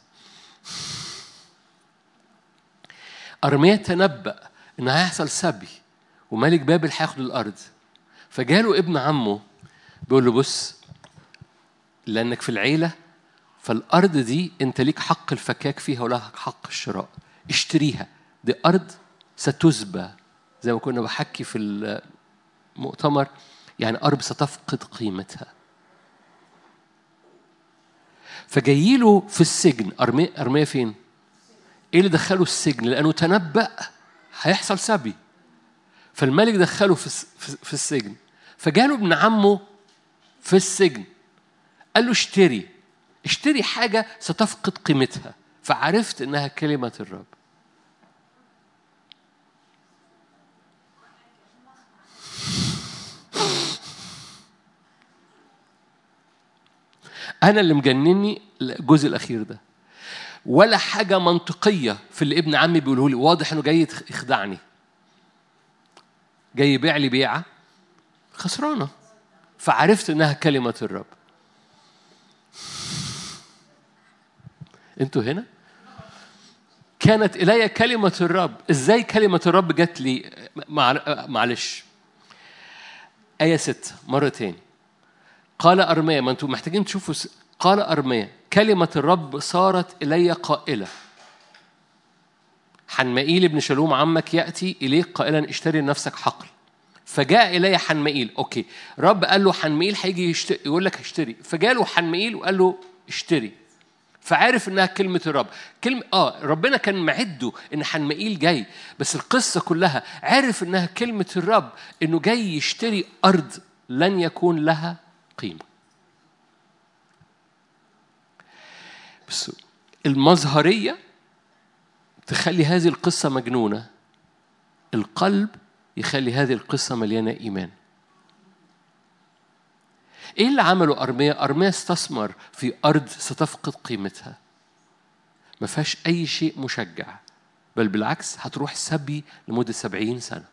S1: أرمية تنبأ إن هيحصل سبي وملك بابل هياخد الأرض فجاله ابن عمه بيقول له بص لأنك في العيلة فالأرض دي أنت ليك حق الفكاك فيها ولك حق الشراء اشتريها دي أرض ستسبى زي ما كنا بحكي في المؤتمر يعني أرض ستفقد قيمتها فجاي له في السجن أرمية أرمية فين؟ إيه اللي دخله السجن؟ لأنه تنبأ هيحصل سبي فالملك دخله في في السجن فجاله ابن عمه في السجن قال له اشتري اشتري حاجة ستفقد قيمتها فعرفت انها كلمة الرب أنا اللي مجنني الجزء الأخير ده ولا حاجة منطقية في اللي ابن عمي بيقوله لي واضح إنه جاي يخدعني جاي يبيع لي بيعة خسرانة فعرفت إنها كلمة الرب انتوا هنا كانت إلي كلمة الرب إزاي كلمة الرب جت لي معلش آية ست مرتين قال أرميا ما أنتم محتاجين تشوفوا س... قال أرميا كلمة الرب صارت إلي قائلة حنمائيل ابن شلوم عمك يأتي إليك قائلا اشتري لنفسك حقل فجاء إلي حنمائيل أوكي رب قال له حنمائيل هيجي يشتري يقول لك اشتري فجاء حنمائيل وقال له اشتري فعارف انها كلمة الرب كلمة اه ربنا كان معده ان حنمائيل جاي بس القصة كلها عارف انها كلمة الرب انه جاي يشتري ارض لن يكون لها قيمة بس المظهرية تخلي هذه القصة مجنونة القلب يخلي هذه القصة مليانة إيمان إيه اللي عمله أرميا؟ أرميا استثمر في أرض ستفقد قيمتها ما فيهاش أي شيء مشجع بل بالعكس هتروح سبي لمدة سبعين سنة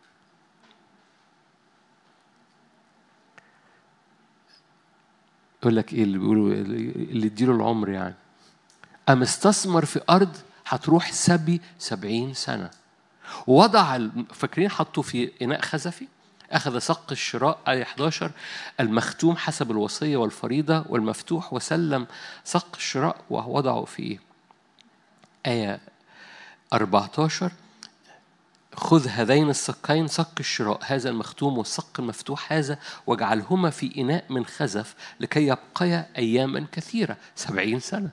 S1: يقول لك ايه اللي بيقولوا اللي يديله العمر يعني أم استثمر في أرض هتروح سبي سبعين سنة ووضع فاكرين حطوا في إناء خزفي أخذ سق الشراء آية 11 المختوم حسب الوصية والفريضة والمفتوح وسلم سق الشراء ووضعه في آية 14 خذ هذين السقين سق الشراء هذا المختوم والسق المفتوح هذا واجعلهما في إناء من خزف لكي يبقيا أياما كثيرة سبعين سنة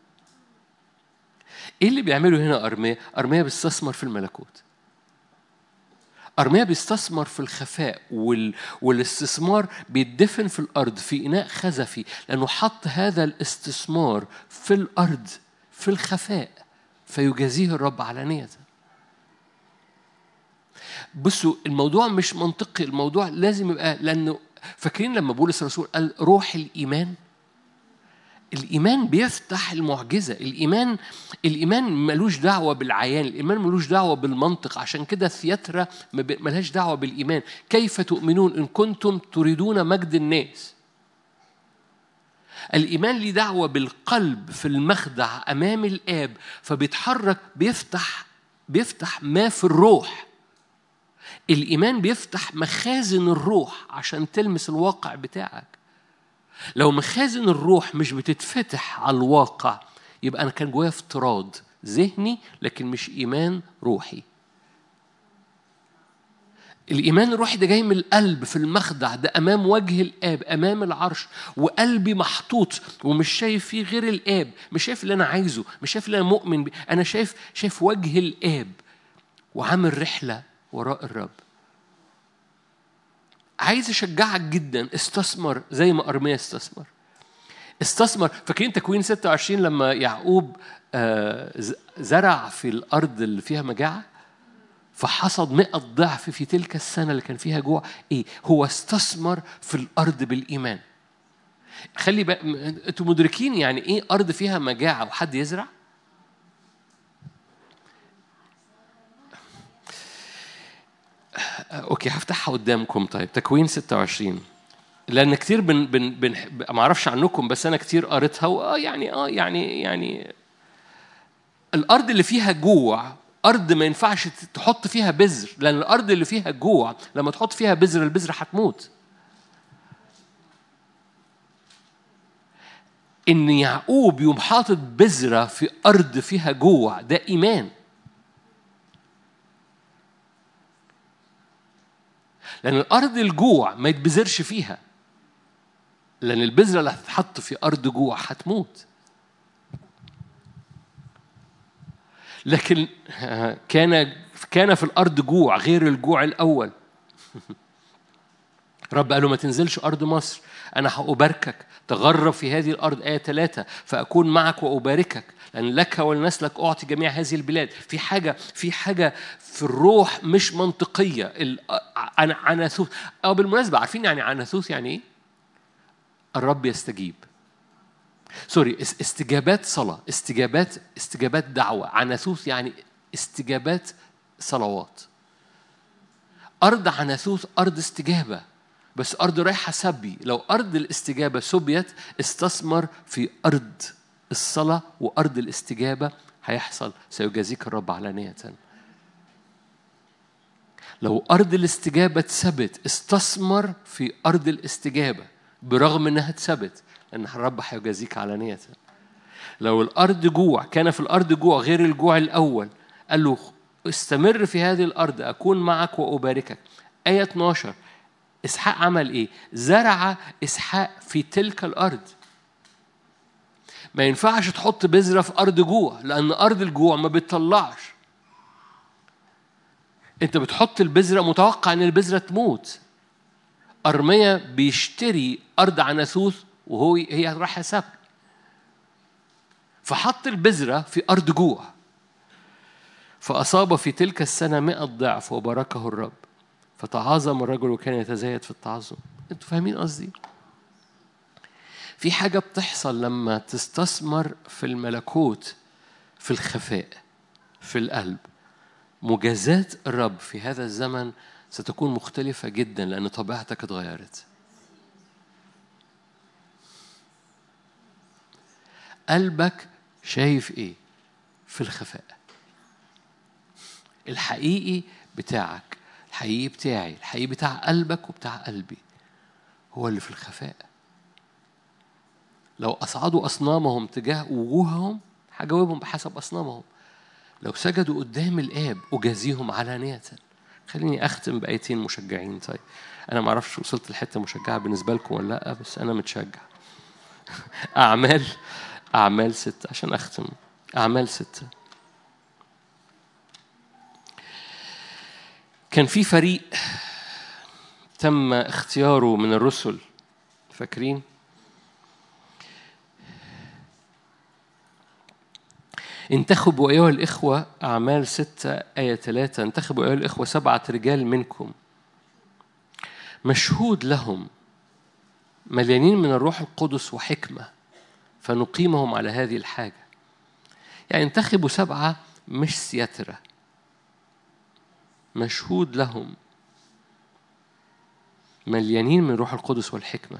S1: إيه اللي بيعمله هنا أرميا؟ أرميا بيستثمر في الملكوت أرميا بيستثمر في الخفاء وال... والاستثمار بيدفن في الأرض في إناء خزفي لأنه حط هذا الاستثمار في الأرض في الخفاء فيجازيه الرب علانية بصوا الموضوع مش منطقي الموضوع لازم يبقى لأنه فاكرين لما بولس الرسول قال روح الإيمان الإيمان بيفتح المعجزة الإيمان الإيمان ملوش دعوة بالعيان الإيمان ملوش دعوة بالمنطق عشان كده الثياترا ملهاش دعوة بالإيمان كيف تؤمنون إن كنتم تريدون مجد الناس الإيمان ليه دعوة بالقلب في المخدع أمام الآب فبيتحرك بيفتح بيفتح ما في الروح الإيمان بيفتح مخازن الروح عشان تلمس الواقع بتاعك لو مخازن الروح مش بتتفتح على الواقع يبقى أنا كان جوايا افتراض ذهني لكن مش إيمان روحي الإيمان الروحي ده جاي من القلب في المخدع ده أمام وجه الآب أمام العرش وقلبي محطوط ومش شايف فيه غير الآب مش شايف اللي أنا عايزه مش شايف اللي أنا مؤمن بيه أنا شايف شايف وجه الآب وعامل رحلة وراء الرب عايز اشجعك جدا استثمر زي ما ارميا استثمر استثمر فاكرين تكوين 26 لما يعقوب زرع في الارض اللي فيها مجاعه فحصد مئة ضعف في تلك السنة اللي كان فيها جوع إيه؟ هو استثمر في الأرض بالإيمان خلي بقى أنتوا مدركين يعني إيه أرض فيها مجاعة وحد يزرع؟ اوكي هفتحها قدامكم طيب تكوين 26 لان كتير بن بن بن ما اعرفش عنكم بس انا كتير قريتها واه يعني اه يعني يعني الارض اللي فيها جوع ارض ما ينفعش تحط فيها بذر لان الارض اللي فيها جوع لما تحط فيها بذر البذر هتموت ان يعقوب يوم حاطط بذره في ارض فيها جوع ده ايمان لأن الأرض الجوع ما يتبذرش فيها لأن البذرة اللي هتتحط في أرض جوع هتموت لكن كان كان في الأرض جوع غير الجوع الأول رب قال له ما تنزلش أرض مصر أنا هأباركك تغرب في هذه الأرض آية ثلاثة فأكون معك وأباركك لأن لك ولنسلك أعطي جميع هذه البلاد في حاجة في حاجة في الروح مش منطقية عناثوث أو بالمناسبة عارفين يعني عناثوث يعني إيه؟ الرب يستجيب سوري استجابات صلاة استجابات استجابات دعوة عناثوث يعني استجابات صلوات أرض عناثوث أرض استجابة بس أرض رايحة سبي لو أرض الاستجابة سبيت استثمر في أرض الصلاة وأرض الاستجابة هيحصل سيجازيك الرب علانية لو أرض الاستجابة اتثبت استثمر في أرض الاستجابة برغم إنها اتثبت لأن الرب هيجازيك علانية لو الأرض جوع كان في الأرض جوع غير الجوع الأول قال له استمر في هذه الأرض أكون معك وأباركك آية 12 إسحاق عمل إيه؟ زرع إسحاق في تلك الأرض ما ينفعش تحط بذرة في أرض جوع لأن أرض الجوع ما بتطلعش أنت بتحط البذرة متوقع إن البذرة تموت أرميا بيشتري أرض عناثوث وهو هي رايحة سبت فحط البذرة في أرض جوع فأصاب في تلك السنة مئة ضعف وباركه الرب فتعاظم الرجل وكان يتزايد في التعظم انتوا فاهمين قصدي في حاجة بتحصل لما تستثمر في الملكوت في الخفاء في القلب مجازات الرب في هذا الزمن ستكون مختلفة جدا لأن طبيعتك اتغيرت قلبك شايف ايه في الخفاء الحقيقي بتاعك الحقيقي بتاعي الحقيقي بتاع قلبك وبتاع قلبي هو اللي في الخفاء لو أصعدوا أصنامهم تجاه وجوههم هجاوبهم بحسب أصنامهم لو سجدوا قدام الآب أجازيهم علانية خليني أختم بآيتين مشجعين طيب أنا ما أعرفش وصلت لحتة مشجعة بالنسبة لكم ولا لأ بس أنا متشجع أعمال أعمال ستة عشان أختم أعمال ستة كان في فريق تم اختياره من الرسل فاكرين انتخبوا أيها الإخوة أعمال ستة آية ثلاثة انتخبوا أيها الإخوة سبعة رجال منكم مشهود لهم مليانين من الروح القدس وحكمة فنقيمهم على هذه الحاجة يعني انتخبوا سبعة مش سياترة مشهود لهم مليانين من روح القدس والحكمة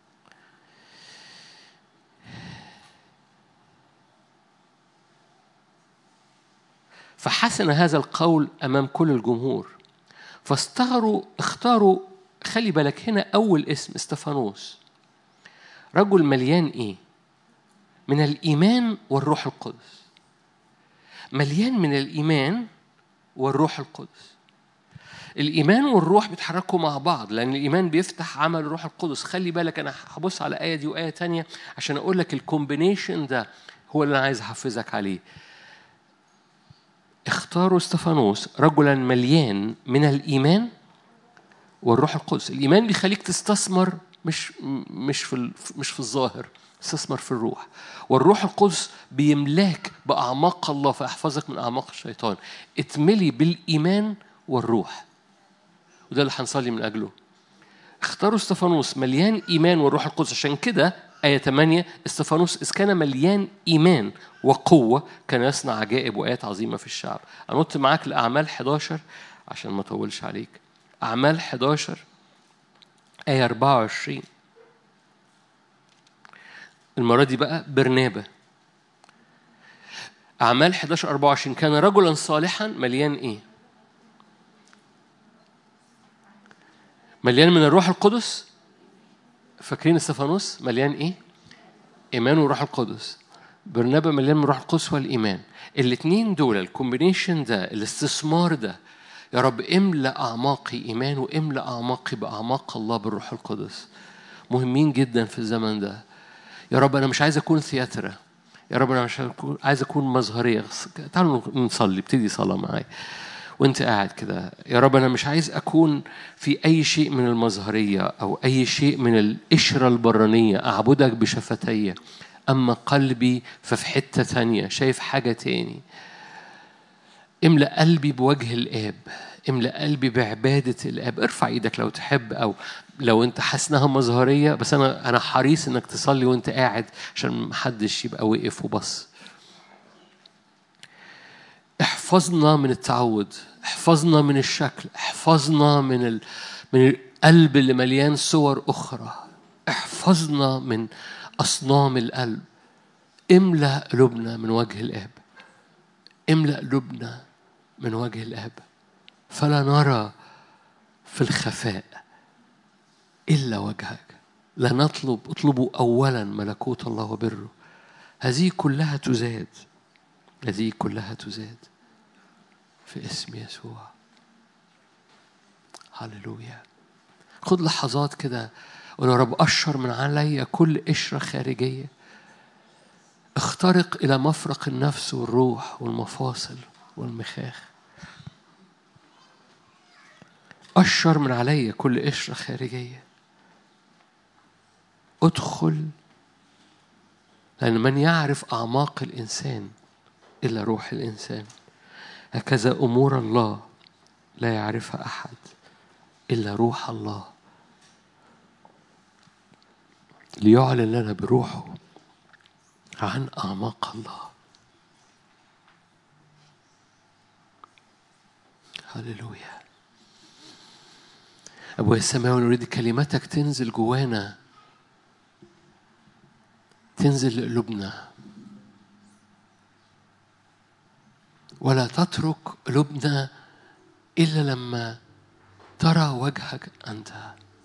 S1: فحسن هذا القول أمام كل الجمهور فاستغروا اختاروا خلي بالك هنا أول اسم استفانوس رجل مليان إيه؟ من الإيمان والروح القدس مليان من الإيمان والروح القدس الإيمان والروح بيتحركوا مع بعض لأن الإيمان بيفتح عمل الروح القدس خلي بالك أنا هبص على آية دي وآية تانية عشان أقول لك الكومبينيشن ده هو اللي أنا عايز أحفزك عليه اختاروا استفانوس رجلا مليان من الإيمان والروح القدس الإيمان بيخليك تستثمر مش مش في مش في الظاهر استثمر في الروح والروح القدس بيملاك بأعماق الله فيحفظك من أعماق الشيطان اتملي بالإيمان والروح وده اللي هنصلي من أجله اختاروا استفانوس مليان إيمان والروح القدس عشان كده آية 8 استفانوس إذ كان مليان إيمان وقوة كان يصنع عجائب وآيات عظيمة في الشعب أنط معاك لأعمال 11 عشان ما أطولش عليك أعمال 11 آية 24 المرة دي بقى برنابة أعمال 11 24 كان رجلا صالحا مليان إيه؟ مليان من الروح القدس فاكرين استفانوس مليان إيه؟ إيمان وروح القدس برنابا مليان من الروح القدس والإيمان الاثنين دول الكومبينيشن ده الاستثمار ده يا رب املأ أعماقي إيمان واملأ أعماقي بأعماق الله بالروح القدس مهمين جدا في الزمن ده يا رب أنا مش عايز أكون ثياترا يا رب أنا مش عايز أكون مظهرية تعالوا نصلي ابتدي صلاة معايا وانت قاعد كده يا رب انا مش عايز اكون في اي شيء من المظهريه او اي شيء من القشره البرانيه اعبدك بشفتي اما قلبي ففي حته ثانيه شايف حاجه تاني املا قلبي بوجه الاب املا قلبي بعباده الاب ارفع ايدك لو تحب او لو انت حاسس انها مظهريه بس انا انا حريص انك تصلي وانت قاعد عشان محدش يبقى وقف وبص احفظنا من التعود احفظنا من الشكل احفظنا من ال... من القلب اللي مليان صور اخرى احفظنا من اصنام القلب املا قلوبنا من وجه الاب املا قلوبنا من وجه الاب فلا نرى في الخفاء الا وجهك لا نطلب اطلبوا اولا ملكوت الله وبره هذه كلها تزاد هذه كلها تزاد في اسم يسوع هللويا خد لحظات كده قول يا رب أشر من علي كل قشرة خارجية اخترق إلى مفرق النفس والروح والمفاصل والمخاخ أشر من علي كل قشرة خارجية ادخل لأن من يعرف أعماق الإنسان إلا روح الإنسان هكذا أمور الله لا يعرفها أحد إلا روح الله ليعلن لنا بروحه عن أعماق الله هللويا أبويا السماوي نريد كلمتك تنزل جوانا تنزل لقلوبنا ولا تترك قلوبنا إلا لما ترى وجهك أنت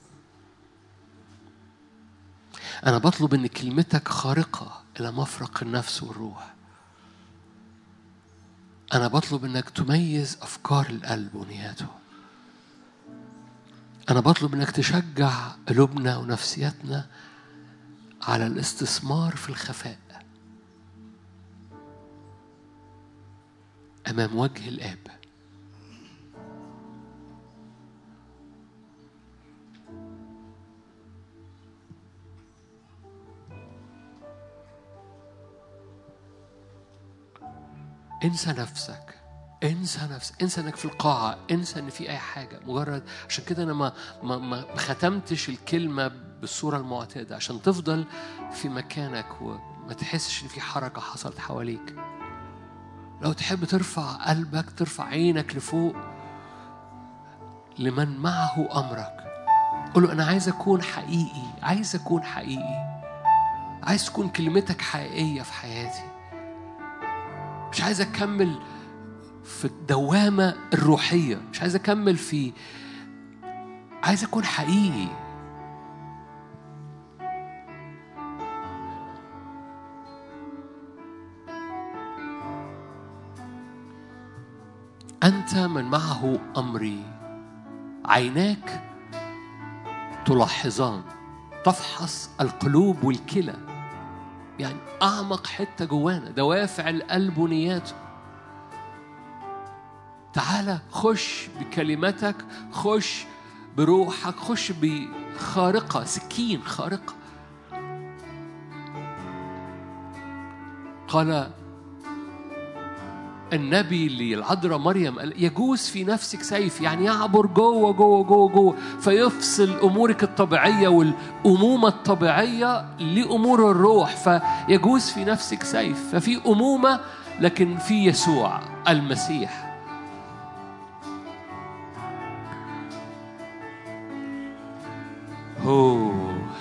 S1: أنا بطلب إن كلمتك خارقة إلى مفرق النفس والروح أنا بطلب إنك تميز أفكار القلب ونياته أنا بطلب إنك تشجع قلوبنا ونفسيتنا على الاستثمار في الخفاء أمام وجه الآب انسى نفسك انسى نفسك انسى انك في القاعة انسى ان في اي حاجة مجرد عشان كده انا ما ما ما ختمتش الكلمة بالصورة المعتادة عشان تفضل في مكانك وما تحسش ان في حركة حصلت حواليك لو تحب ترفع قلبك ترفع عينك لفوق لمن معه امرك قول له انا عايز اكون حقيقي عايز اكون حقيقي عايز تكون كلمتك حقيقية في حياتي مش عايز اكمل في الدوامة الروحية مش عايز اكمل في عايز اكون حقيقي أنت من معه أمري عيناك تلاحظان تفحص القلوب والكلى يعني أعمق حتة جوانا دوافع القلب ونياته تعالى خش بكلمتك خش بروحك خش بخارقة سكين خارقة قال النبي للعذراء مريم قال يجوز في نفسك سيف يعني يعبر جوه جوه جوه جوه فيفصل امورك الطبيعيه والامومه الطبيعيه لامور الروح فيجوز في نفسك سيف ففي امومه لكن في يسوع المسيح هو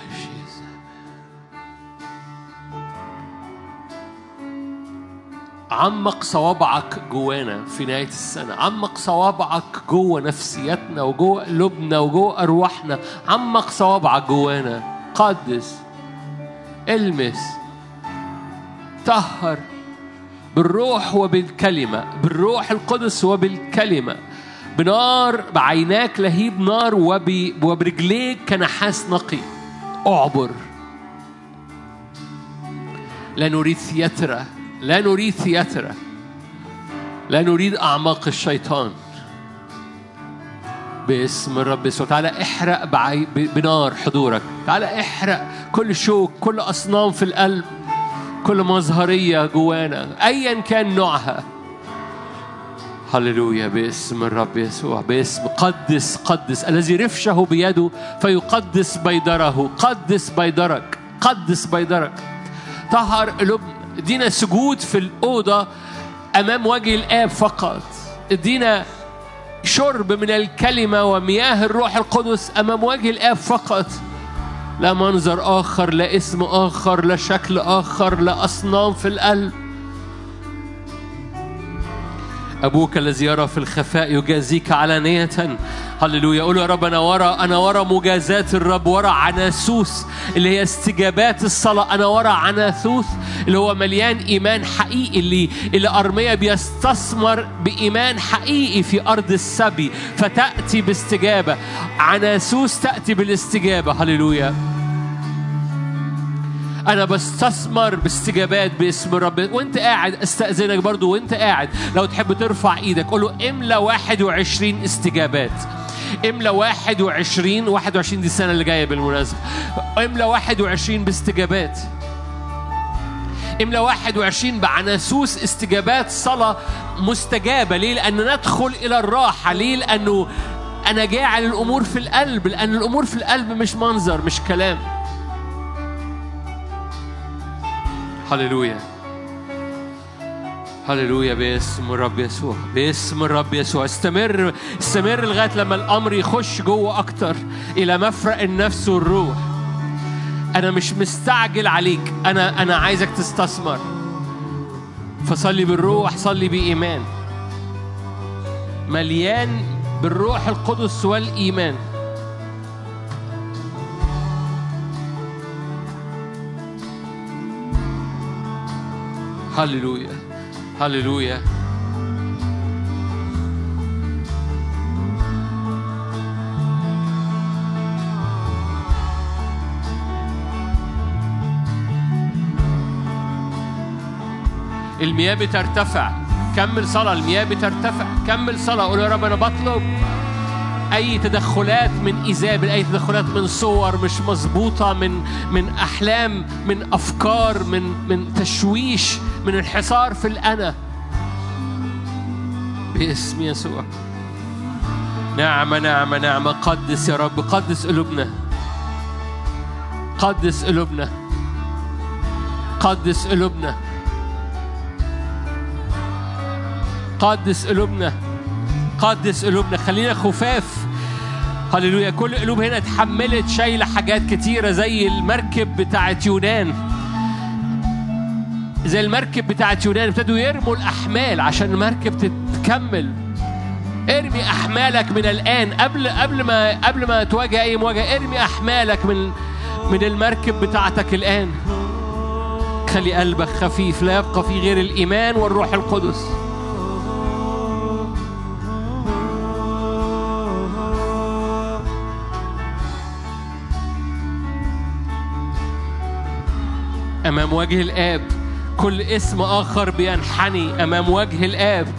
S1: عمق صوابعك جوانا في نهاية السنة عمق صوابعك جوه نفسيتنا وجوه قلوبنا وجوه أرواحنا عمق صوابعك جوانا قدس المس طهر بالروح وبالكلمة بالروح القدس وبالكلمة بنار بعيناك لهيب نار وب... وبرجليك كنحاس نقي اعبر لا نريد ثياترة لا نريد ثياترة لا نريد أعماق الشيطان باسم الرب يسوع تعالى احرق بعي... بنار حضورك تعالى احرق كل شوك كل أصنام في القلب كل مظهرية جوانا أيا كان نوعها هللويا باسم الرب يسوع باسم قدس قدس الذي رفشه بيده فيقدس بيدره قدس بيدرك قدس بيدرك طهر قلوبنا ادينا سجود في الأوضة أمام وجه الآب فقط ادينا شرب من الكلمة ومياه الروح القدس أمام وجه الآب فقط لا منظر آخر لا اسم آخر لا شكل آخر لا أصنام في القلب أبوك الذي يرى في الخفاء يجازيك علانية هللويا قولوا يا رب أنا ورا أنا ورا مجازات الرب ورا عناسوس اللي هي استجابات الصلاة أنا ورا عناثوث اللي هو مليان إيمان حقيقي اللي اللي أرميا بيستثمر بإيمان حقيقي في أرض السبي فتأتي باستجابة عناسوس تأتي بالاستجابة هللويا انا بستثمر باستجابات باسم الرب وانت قاعد استاذنك برضو وانت قاعد لو تحب ترفع ايدك قول له املى 21 استجابات املى 21 21 دي السنه اللي جايه بالمناسبه املى 21 باستجابات املا 21 بعناسوس استجابات صلاة مستجابة ليه؟ لأن ندخل إلى الراحة ليه؟ لأنه أنا جاعل الأمور في القلب لأن الأمور في القلب مش منظر مش كلام هللويا هللويا باسم الرب يسوع باسم الرب يسوع استمر استمر لغايه لما الامر يخش جوه اكتر الى مفرق النفس والروح انا مش مستعجل عليك انا انا عايزك تستثمر فصلي بالروح صلي بايمان مليان بالروح القدس والايمان هللويا هللويا المياه بترتفع كمل صلاة المياه بترتفع كمل صلاة قول يا رب أنا بطلب أي تدخلات من إيزابل أي تدخلات من صور مش مظبوطة من من أحلام من أفكار من من تشويش من انحصار في الأنا باسم يسوع نعمة نعمة نعمة قدس يا رب قدس قلوبنا قدس قلوبنا قدس قلوبنا قدس قلوبنا قدس قلوبنا خلينا خفاف هللويا كل قلوب هنا اتحملت شايلة حاجات كتيرة زي المركب بتاعت يونان زي المركب بتاعت يونان ابتدوا يرموا الأحمال عشان المركب تتكمل ارمي أحمالك من الآن قبل قبل ما قبل ما تواجه أي مواجهة ارمي أحمالك من من المركب بتاعتك الآن خلي قلبك خفيف لا يبقى فيه غير الإيمان والروح القدس أمام وجه الآب كل اسم آخر بينحني أمام وجه الآب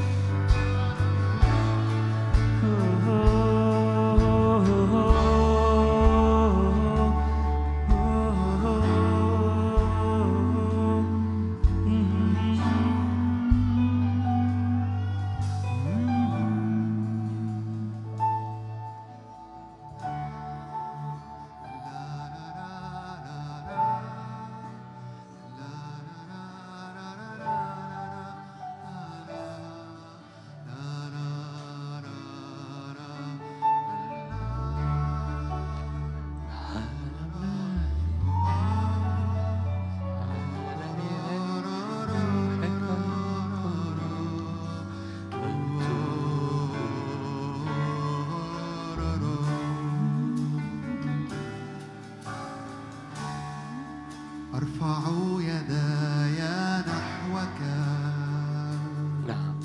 S2: أرفع يداي نحوك
S1: نعم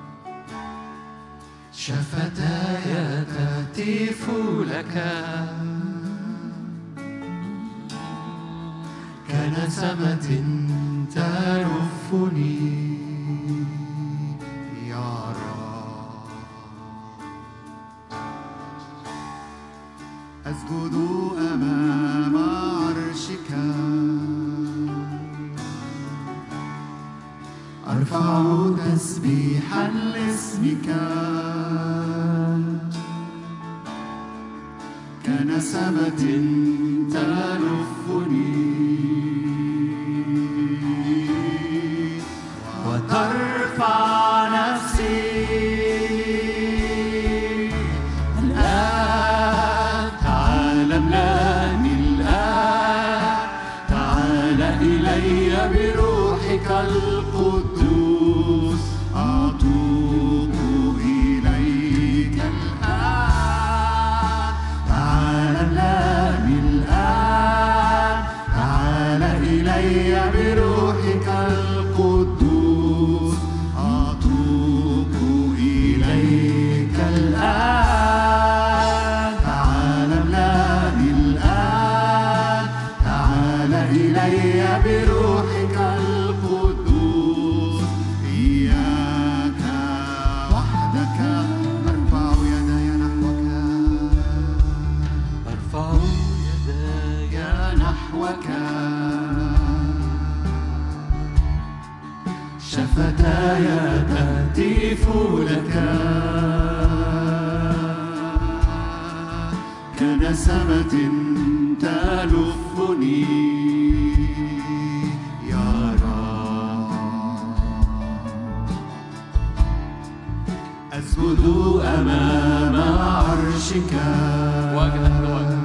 S2: شفتاي تهتف لك كنسمة ترفني يا رب أسجد أمام عرشك أرفع تسبيحا لاسمك كنسمة تلفني وترفع نفسي الآن تعال املأني الآن تعال إلي بروحك القدوس أتوب إليك الآن تعال املأني الآن أهتف لك كنسمة تلفني يا رب أسجد أمام عرشك
S1: وجهك لوجهك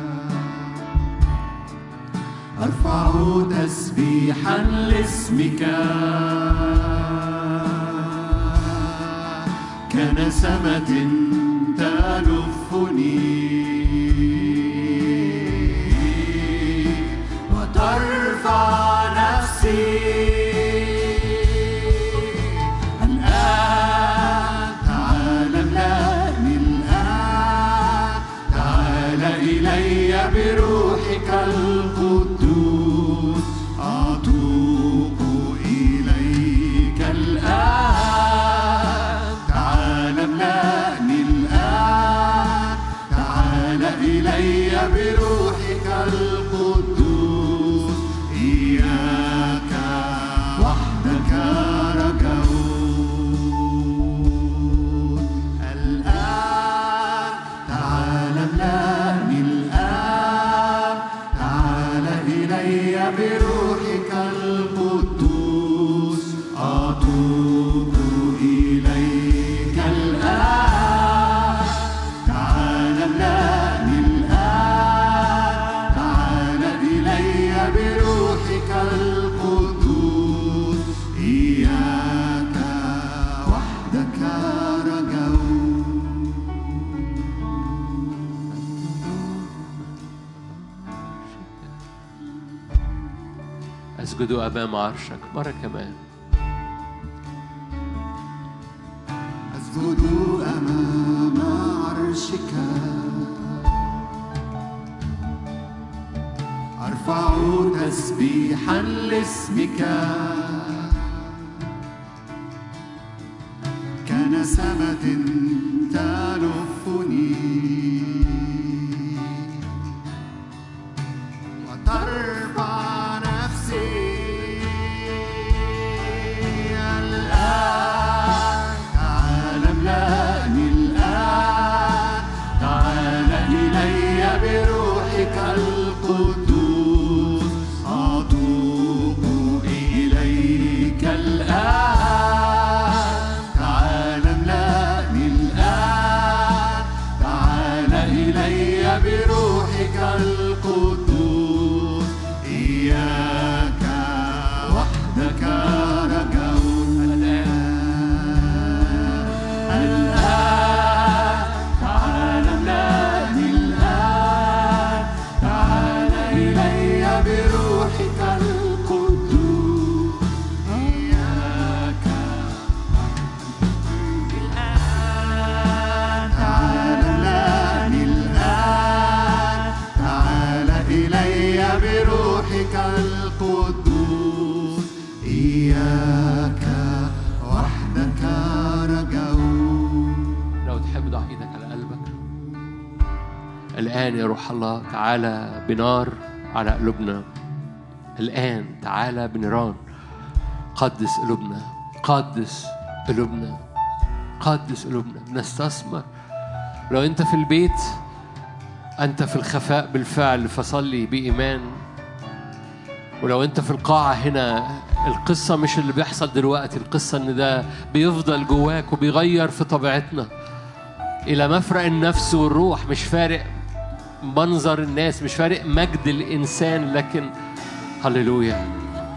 S2: أرفع تسبيحا لاسمك كنسمة تلفني وترفع نفسي الآن تعال املأني الآن تعال إلي بروحك القدوس أتوب إليك الآن تعال املأني الآن تعال إلي بروحك القدوس إياك وحدك رجوت الآن تعال املأني الآن تعال إلي بروحك القدوس أتوب إليك الآن تعال املأني الآن تعال إلي بروحك القدوس إياك وحدك رجوت
S1: أسجد أمام عرشك مرة كمان
S2: أسجد أمام عرشك أرفع تسبيحا لاسمك كنسمة تلفني وترفع نفسي الآن تعال املأني الآن تعال إلي بروحك القدوس أتوب إليك الآن تعال املأني الآن تعال إلي بروحك القدوس إياك وحدك رجوت الآن تعال املأني الآن تعال إلي بروحك القدوس إياك الآن تعال املأني الآن تعال إلي بروحك القدوس إياك وحدك رجوت
S1: لو تحب ضع ايدك على قلبك الآن يا روح الله تعالى بنار على قلوبنا الآن تعالى بنيران قدس قلوبنا قدس قلوبنا قدس قلوبنا بنستثمر لو أنت في البيت أنت في الخفاء بالفعل فصلي بإيمان ولو أنت في القاعة هنا القصة مش اللي بيحصل دلوقتي القصة إن ده بيفضل جواك وبيغير في طبيعتنا إلى مفرق النفس والروح مش فارق منظر الناس مش فارق مجد الإنسان لكن هللويا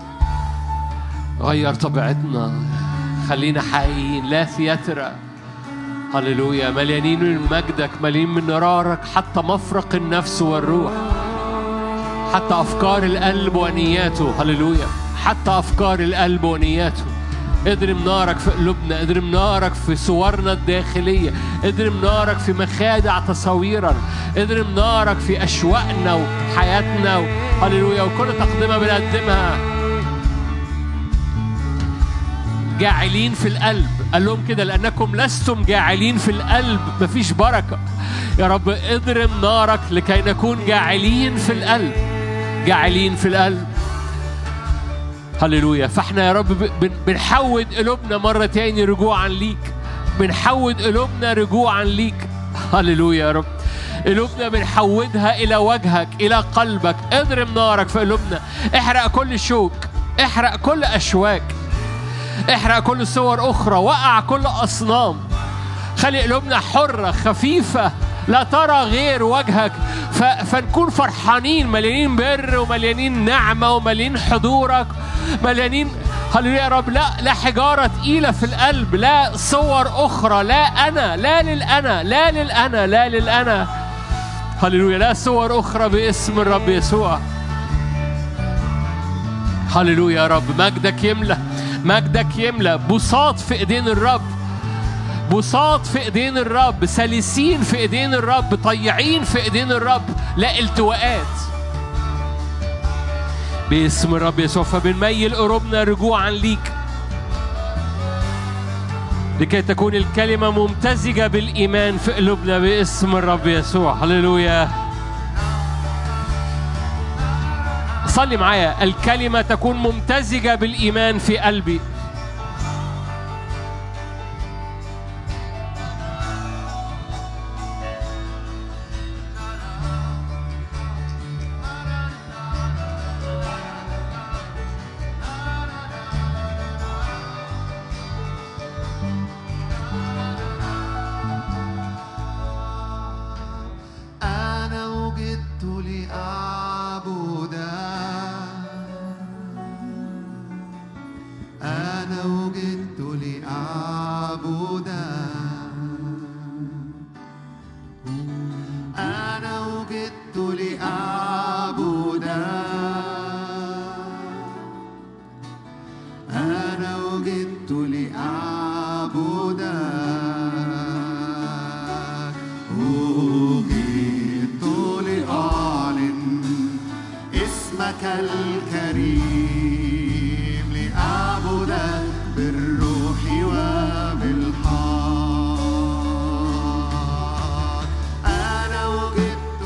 S1: غير طبيعتنا خلينا حقيقيين لا ثياترا هللويا مليانين من مجدك مليانين من نارك حتى مفرق النفس والروح حتى أفكار القلب ونياته هللويا حتى أفكار القلب ونياته اضرم نارك في قلوبنا اضرم نارك في صورنا الداخلية اضرم نارك في مخادع تصاويرنا اضرم نارك في أشواقنا وحياتنا و... هللويا وكل تقدمة بنقدمها جاعلين في القلب قال لهم كده لأنكم لستم جاعلين في القلب مفيش بركة يا رب اضرم نارك لكي نكون جاعلين في القلب جاعلين في القلب هللويا فاحنا يا رب ب- بن- بنحود قلوبنا مرة تاني رجوعا ليك بنحود قلوبنا رجوعا ليك هللويا يا رب قلوبنا بنحودها إلى وجهك إلى قلبك اضرب نارك في قلوبنا احرق كل شوك احرق كل أشواك احرق كل صور أخرى وقع كل أصنام خلي قلوبنا حرة خفيفة لا ترى غير وجهك ف... فنكون فرحانين مليانين بر ومليانين نعمة ومليانين حضورك مليانين هللويا يا رب لا لا حجارة تقيلة في القلب لا صور أخرى لا أنا لا للأنا لا للأنا لا للأنا هللويا لا صور أخرى باسم الرب يسوع هللويا يا رب مجدك يملى مجدك يملى بساط في ايدين الرب بساط في ايدين الرب سلسين في ايدين الرب طيعين في ايدين الرب لا التواءات باسم الرب يسوع فبنميل قلوبنا رجوعا ليك لكي تكون الكلمة ممتزجة بالإيمان في قلوبنا باسم الرب يسوع هللويا صلي معايا الكلمة تكون ممتزجة بالإيمان في قلبي
S2: أنا وجدت لأعبد أنا وجدت لأعبد أنا وجدت لأعبد أنا وجدت لأعبدك وجدت لأعلن اسمك الكريم لأعبدك بالروح وبالحق أنا وجدت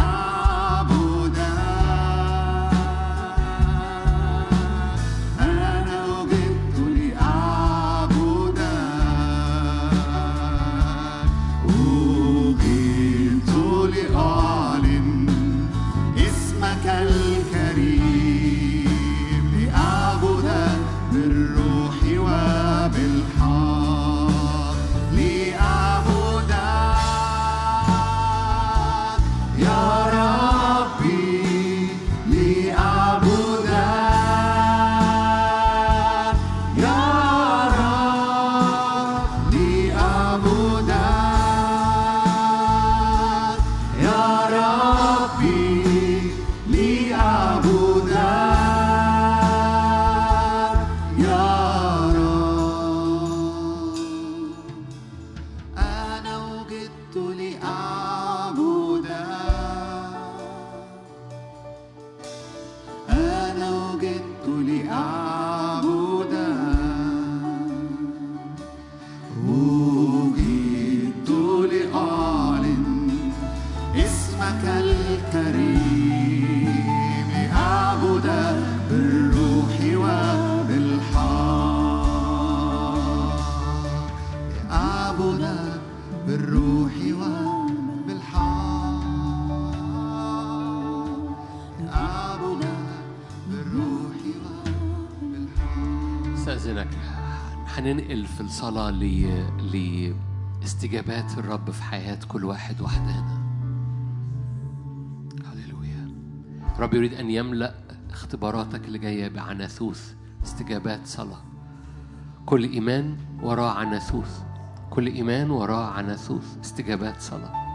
S2: لأعبدك أنا وجدت لأعبدك وجدت لأعلن اسمك الكريم لأعبدك بالروح وبالحق لأعبدك يا ربي لأعبدك يا رب لأعبدك يا ربي لأعبدك يا رب أنا وجدت لأعبدك أنا وجدت لأعبدك وجدت لأعلن اسمك الكريم لأعبدك بالروح وبالحق لأعبدك بالروح وبالحق لأعبدك بالروح وبالحق
S1: استاذنك هننقل في الصلاه ل لاستجابات الرب في حياه كل واحد وحدنا هللويا الرب يريد ان يملا اختباراتك اللي جايه بعناثوث استجابات صلاه كل ايمان وراه عناثوث كل ايمان وراه عناثوث استجابات صلاه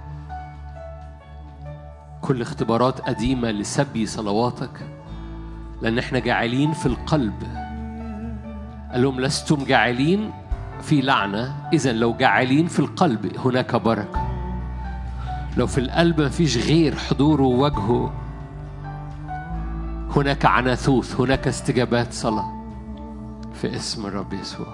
S1: كل اختبارات قديمه لسبي صلواتك لان احنا جاعلين في القلب قال لهم لستم جاعلين في لعنة إذا لو جاعلين في القلب هناك بركة لو في القلب مفيش غير حضوره ووجهه هناك عناثوث هناك استجابات صلاة في اسم الرب يسوع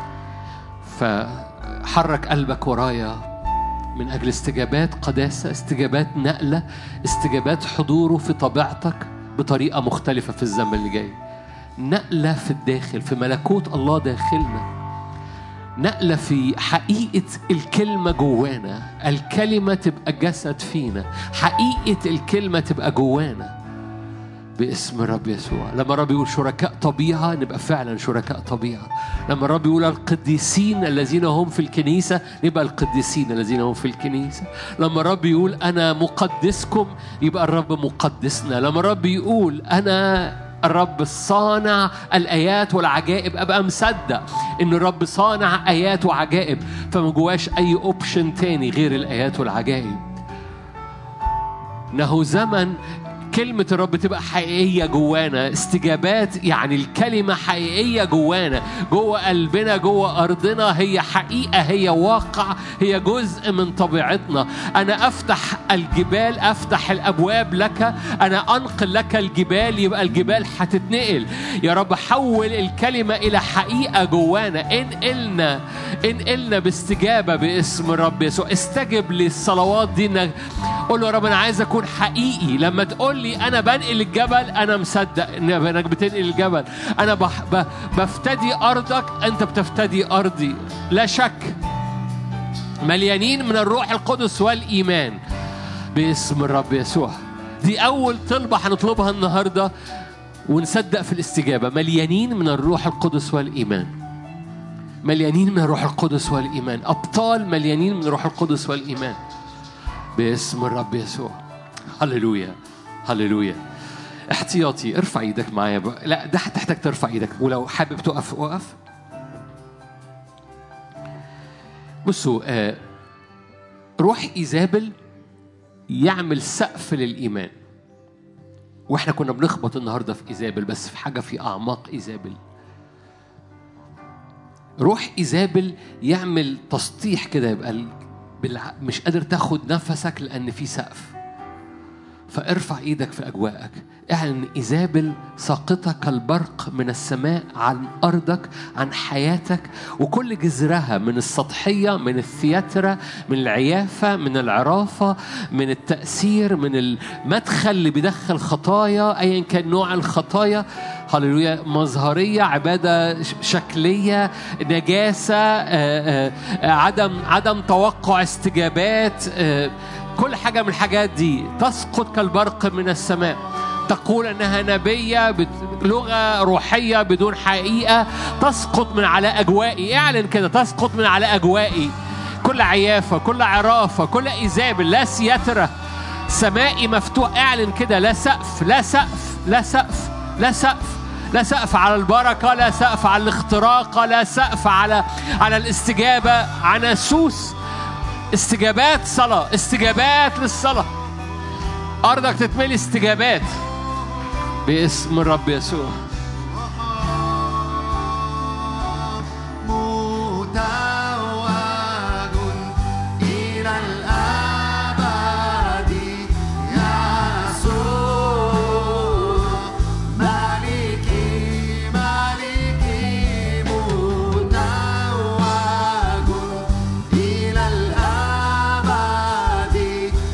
S1: فحرك قلبك ورايا من أجل استجابات قداسة استجابات نقلة استجابات حضوره في طبيعتك بطريقة مختلفة في الزمن اللي جاي نقلة في الداخل في ملكوت الله داخلنا نقلة في حقيقة الكلمة جوانا الكلمة تبقى جسد فينا حقيقة الكلمة تبقى جوانا باسم الرب يسوع لما الرب يقول شركاء طبيعة نبقى فعلا شركاء طبيعة لما الرب يقول القديسين الذين هم في الكنيسة نبقى القديسين الذين هم في الكنيسة لما الرب يقول أنا مقدسكم يبقى الرب مقدسنا لما الرب يقول أنا الرب صانع الآيات والعجائب أبقى مصدق إن الرب صانع آيات وعجائب فما جواش أي أوبشن تاني غير الآيات والعجائب انه زمن كلمة الرب تبقى حقيقية جوانا استجابات يعني الكلمة حقيقية جوانا جوه قلبنا جوه أرضنا هي حقيقة هي واقع هي جزء من طبيعتنا أنا أفتح الجبال أفتح الأبواب لك أنا أنقل لك الجبال يبقى الجبال هتتنقل يا رب حول الكلمة إلى حقيقة جوانا انقلنا انقلنا باستجابة باسم الرب يسوع استجب للصلوات دي انك قول له يا رب انا عايز اكون حقيقي لما تقول لي انا بنقل الجبل انا مصدق إن- انك بتنقل الجبل انا بح ب- بفتدي ارضك انت بتفتدي ارضي لا شك مليانين من الروح القدس والايمان باسم الرب يسوع دي اول طلبه هنطلبها النهارده ونصدق في الاستجابه مليانين من الروح القدس والايمان مليانين من الروح القدس والايمان ابطال مليانين من الروح القدس والايمان باسم الرب يسوع هللويا هللويا احتياطي ارفع ايدك معايا بقى. لا ده هتحتاج ترفع ايدك ولو حابب تقف وقف بصوا آه روح ايزابل يعمل سقف للايمان واحنا كنا بنخبط النهارده في ايزابل بس في حاجه في اعماق ايزابل روح ايزابل يعمل تسطيح كده يبقى ال- بالع... مش قادر تاخد نفسك لان في سقف فارفع ايدك في اجواءك اعلن ايزابل ساقطه كالبرق من السماء عن ارضك عن حياتك وكل جذرها من السطحيه من الثياترا من العيافه من العرافه من التاثير من المدخل اللي بيدخل خطايا ايا كان نوع الخطايا هللويا مظهريه عباده ش- شكليه نجاسه آه، آه، عدم عدم توقع استجابات آه، كل حاجة من الحاجات دي تسقط كالبرق من السماء تقول انها نبيه بت- لغه روحيه بدون حقيقه تسقط من على اجوائي اعلن كده تسقط من على اجوائي كل عيافه كل عرافه كل ايزابل لا سياتره سمائي مفتوح اعلن كده لا سقف لا سقف لا سقف لا سقف لا سقف على البركه لا سقف على الاختراق لا سقف على على الاستجابه على سوس استجابات صلاة استجابات للصلاة أرضك تتملي استجابات باسم الرب يسوع
S2: متوج إلى الأبد يسوع مالكي مالكي متوج إلى الأبد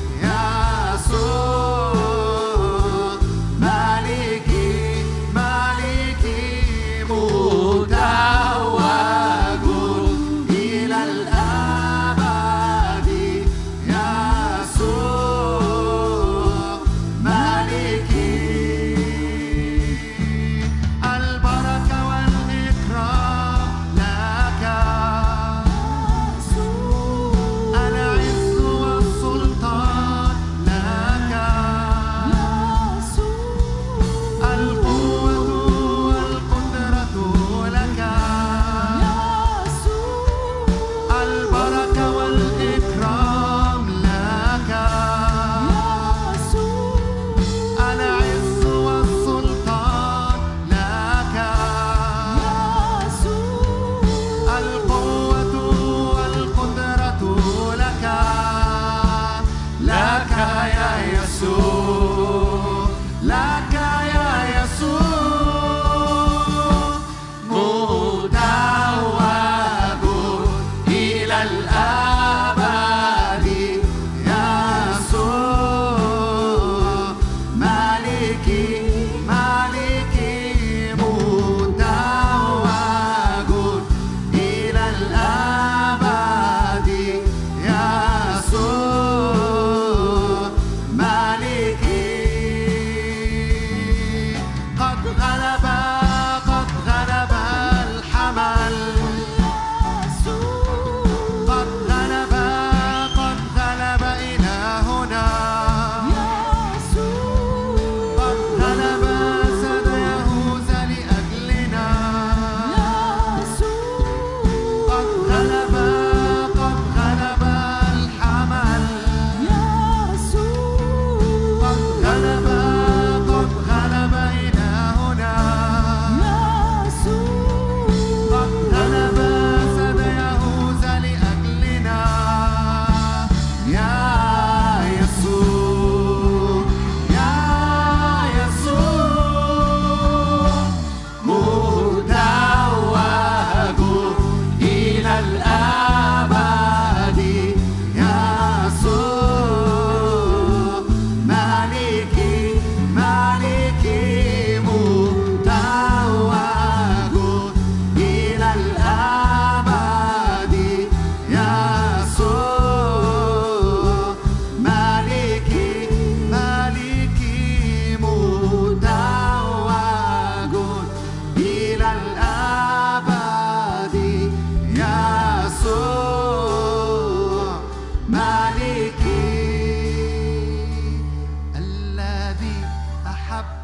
S2: يسوع مالكي مالكي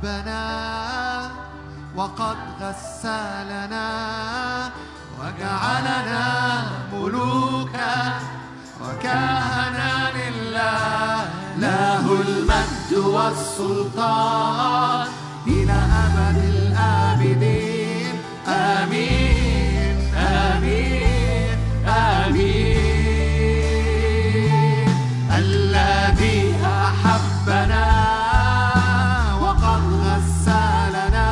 S2: أحبنا وقد غسلنا وجعلنا ملوكا وكهنا لله له المجد والسلطان إلى أبد الآبدين آمين آمين آمين الذي أحبنا وقد غسلنا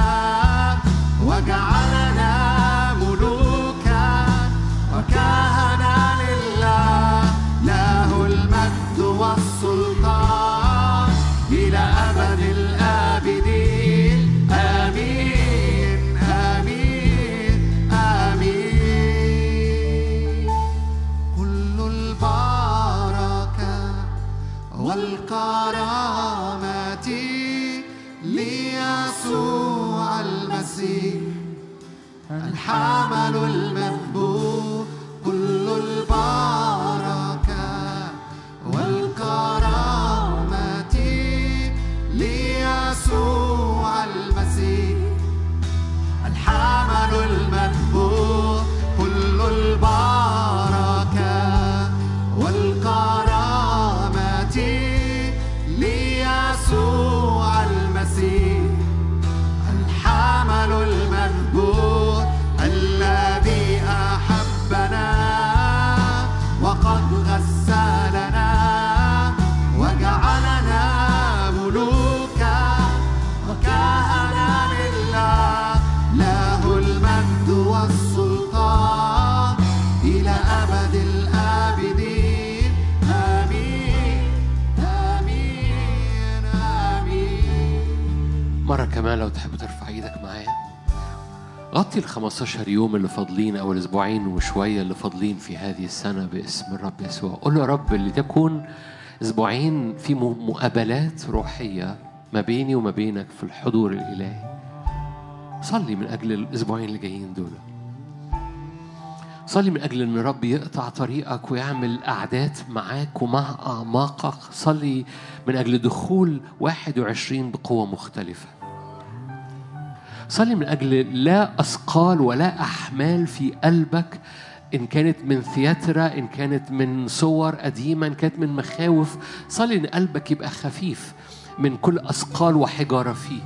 S2: وجعلنا ملوكا وكهنا لله له المجد والسلطان إلى أبد الآبدين آمين آمين آمين كل البركة والكرامة ليسوع المسيح الحمل المذبوح كل البركة والكرامة ليسوع المسيح الحمل المذبوح كل البركة والكرامة ليسوع المسيح الحمل المذبوح الذي أحبنا وقد غسلنا وجعلنا ملوكا وكهنا لله له المجد والسلطان إلى أبد الآبدين آمين آمين آمين
S1: مرة كمان لو تحب ترفع ايدك معايا غطي ال 15 يوم اللي فاضلين او الاسبوعين وشوية اللي فاضلين في هذه السنة باسم الرب يسوع قول له يا رب لتكون اسبوعين في م- مقابلات روحية ما بيني وما بينك في الحضور الالهي صلي من اجل الاسبوعين اللي جايين دول صلي من أجل أن الرب يقطع طريقك ويعمل قعدات معاك ومع أعماقك صلي من أجل دخول 21 بقوة مختلفة صلي من أجل لا أثقال ولا أحمال في قلبك إن كانت من ثياترا إن كانت من صور قديمة إن كانت من مخاوف صلي إن قلبك يبقى خفيف من كل أثقال وحجارة فيه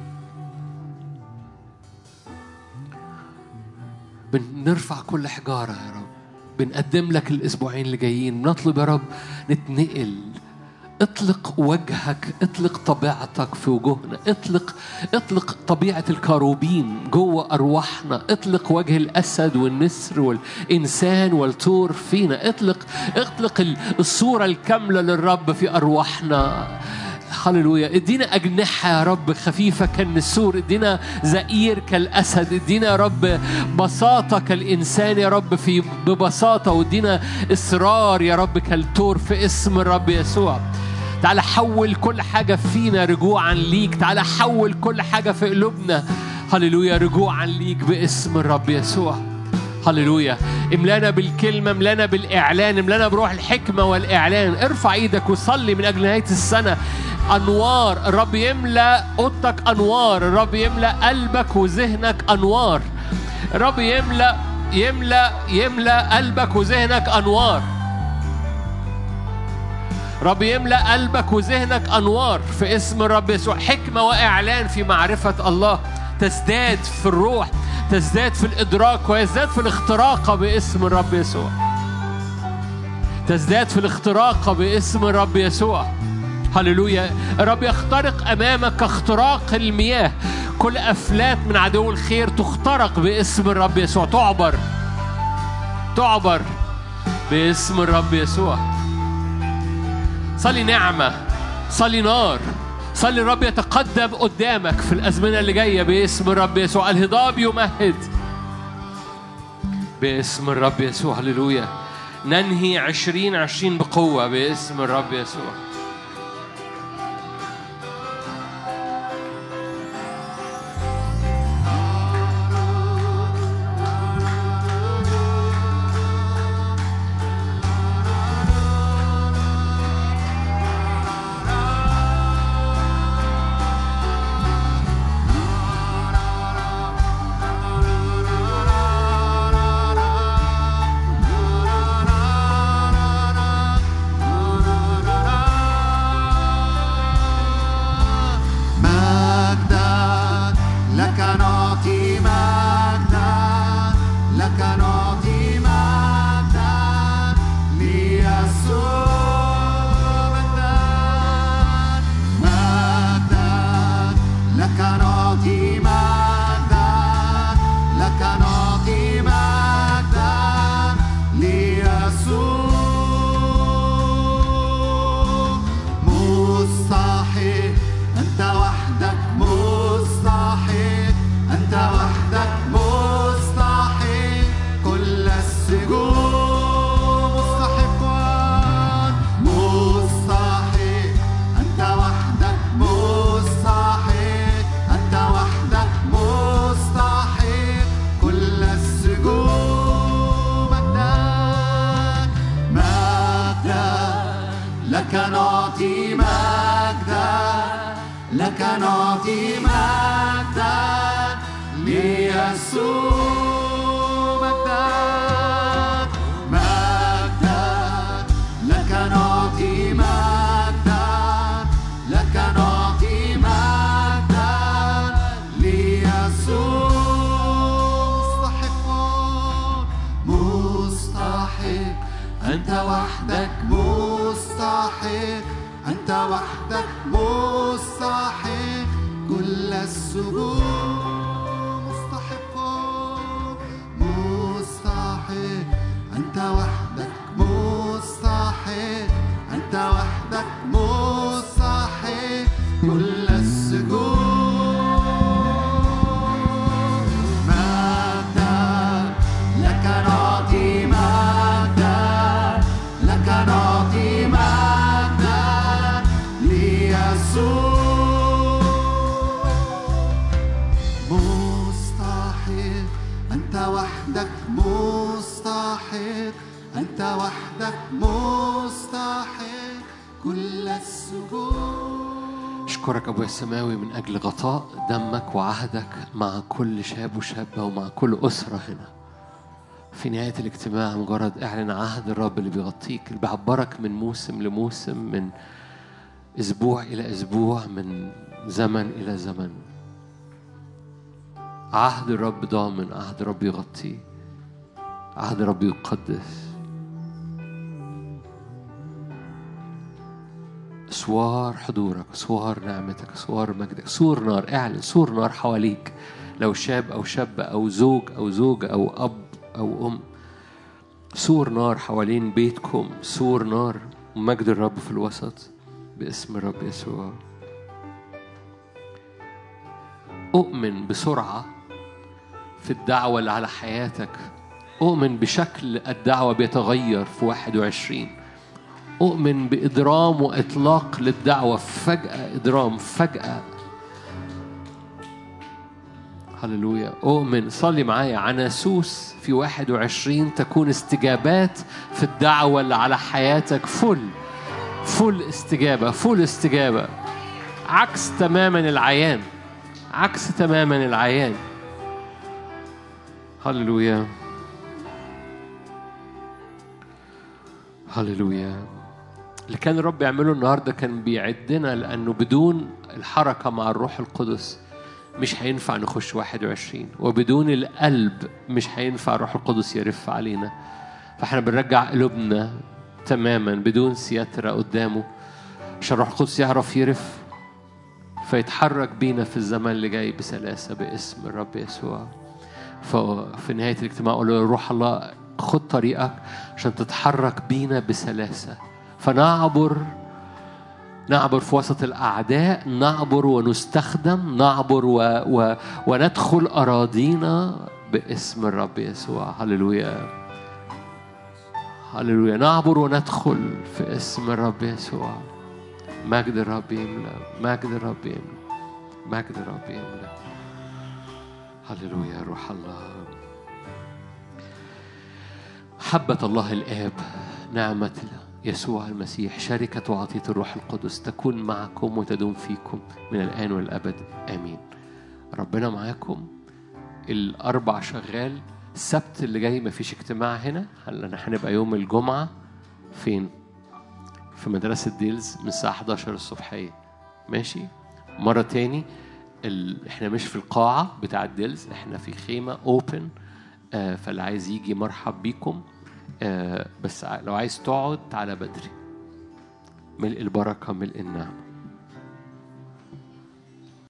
S1: بنرفع كل حجارة يا رب بنقدم لك الأسبوعين اللي جايين بنطلب يا رب نتنقل اطلق وجهك اطلق طبيعتك في وجوهنا اطلق اطلق طبيعة الكروبين جوه أرواحنا اطلق وجه الأسد والنسر والإنسان والطور فينا اطلق اطلق ال- الصورة الكاملة للرب في أرواحنا هللويا ادينا أجنحة يا رب خفيفة كالنسور ادينا زئير كالأسد ادينا يا رب بساطة كالإنسان يا رب في ببساطة وادينا إصرار يا رب كالتور في اسم الرب يسوع تعالى حول كل حاجة فينا رجوعا ليك تعالى حول كل حاجة في قلوبنا هللويا رجوعا ليك باسم الرب يسوع هللويا املانا بالكلمة املانا بالإعلان املانا بروح الحكمة والإعلان ارفع ايدك وصلي من أجل نهاية السنة أنوار الرب يملأ أوضتك أنوار الرب يملأ قلبك وذهنك أنوار الرب يملأ يملأ يملأ قلبك وذهنك أنوار رب يملأ قلبك وذهنك أنوار في اسم الرب يسوع حكمة وإعلان في معرفة الله تزداد في الروح تزداد في الإدراك ويزداد في الاختراق باسم الرب يسوع تزداد في الاختراق باسم الرب يسوع هللويا الرب يخترق أمامك اختراق المياه كل أفلات من عدو الخير تخترق باسم الرب يسوع تعبر تعبر باسم الرب يسوع صلي نعمة صلي نار صلي الرب يتقدم قدامك في الأزمنة اللي جاية باسم الرب يسوع الهضاب يمهد باسم الرب يسوع هللويا ننهي عشرين عشرين بقوة باسم الرب يسوع
S2: نعطي مجدا لك نعطي مجدا ليسوع مجدا مجدا لك نعطي مجدا لك نعطي مجدا ليسوع مستحق مستحق أنت وحدك مستحق أنت وحدك مستحق كل السجود مستحق مستحق أنت وحدك مستحق أنت وحدك مستحق كل السجود مجدا لك نعطي مجدا لك نعطي مجدا ليسوع مستحق أنت وحدك مستحق أنت وحدك مستحق كل السجود
S1: أشكرك أبويا السماوي من أجل غطاء دمك وعهدك مع كل شاب وشابة ومع كل أسرة هنا في نهاية الاجتماع مجرد اعلن عهد الرب اللي بيغطيك اللي بيعبرك من موسم لموسم من أسبوع إلى أسبوع من زمن إلى زمن عهد الرب ضامن عهد الرب يغطيه عهد الرب يقدس اسوار حضورك اسوار نعمتك اسوار مجدك سور نار اعلن سور نار حواليك لو شاب او شابه او زوج او زوجه او اب او ام سور نار حوالين بيتكم سور نار مجد الرب في الوسط باسم الرب يسوع أؤمن بسرعة في الدعوة اللي على حياتك أؤمن بشكل الدعوة بيتغير في 21 أؤمن بإدرام وإطلاق للدعوة فجأة إدرام فجأة هللويا أؤمن صلي معايا عناسوس في 21 تكون استجابات في الدعوة اللي على حياتك فل فل استجابة فل استجابة عكس تماما العيان عكس تماما العيان هللويا هللويا اللي كان الرب يعمله النهارده كان بيعدنا لانه بدون الحركه مع الروح القدس مش هينفع نخش 21 وبدون القلب مش هينفع الروح القدس يرف علينا فاحنا بنرجع قلوبنا تماما بدون سياترة قدامه عشان الروح القدس يعرف يرف فيتحرك بينا في الزمن اللي جاي بسلاسة باسم الرب يسوع ففي نهاية الاجتماع أقول له روح الله خد طريقك عشان تتحرك بينا بسلاسة فنعبر نعبر في وسط الأعداء نعبر ونستخدم نعبر و... و... وندخل أراضينا باسم الرب يسوع هللويا هللويا نعبر وندخل في اسم الرب يسوع مجد الرب يملأ مجد الرب يملأ مجد الرب يملأ هللويا روح الله محبة الله الآب نعمة يسوع المسيح شركة وعطية الروح القدس تكون معكم وتدوم فيكم من الآن والأبد آمين ربنا معاكم الأربع شغال السبت اللي جاي مفيش اجتماع هنا هلا هنبقى يوم الجمعة فين؟ في مدرسة ديلز من الساعة 11 الصبحية ماشي؟ مرة تاني ال... احنا مش في القاعة بتاعة ديلز احنا في خيمة اوبن آه فاللي عايز يجي مرحب بيكم آه بس ع- لو عايز تقعد تعالى بدري ملء البركة ملء النعمة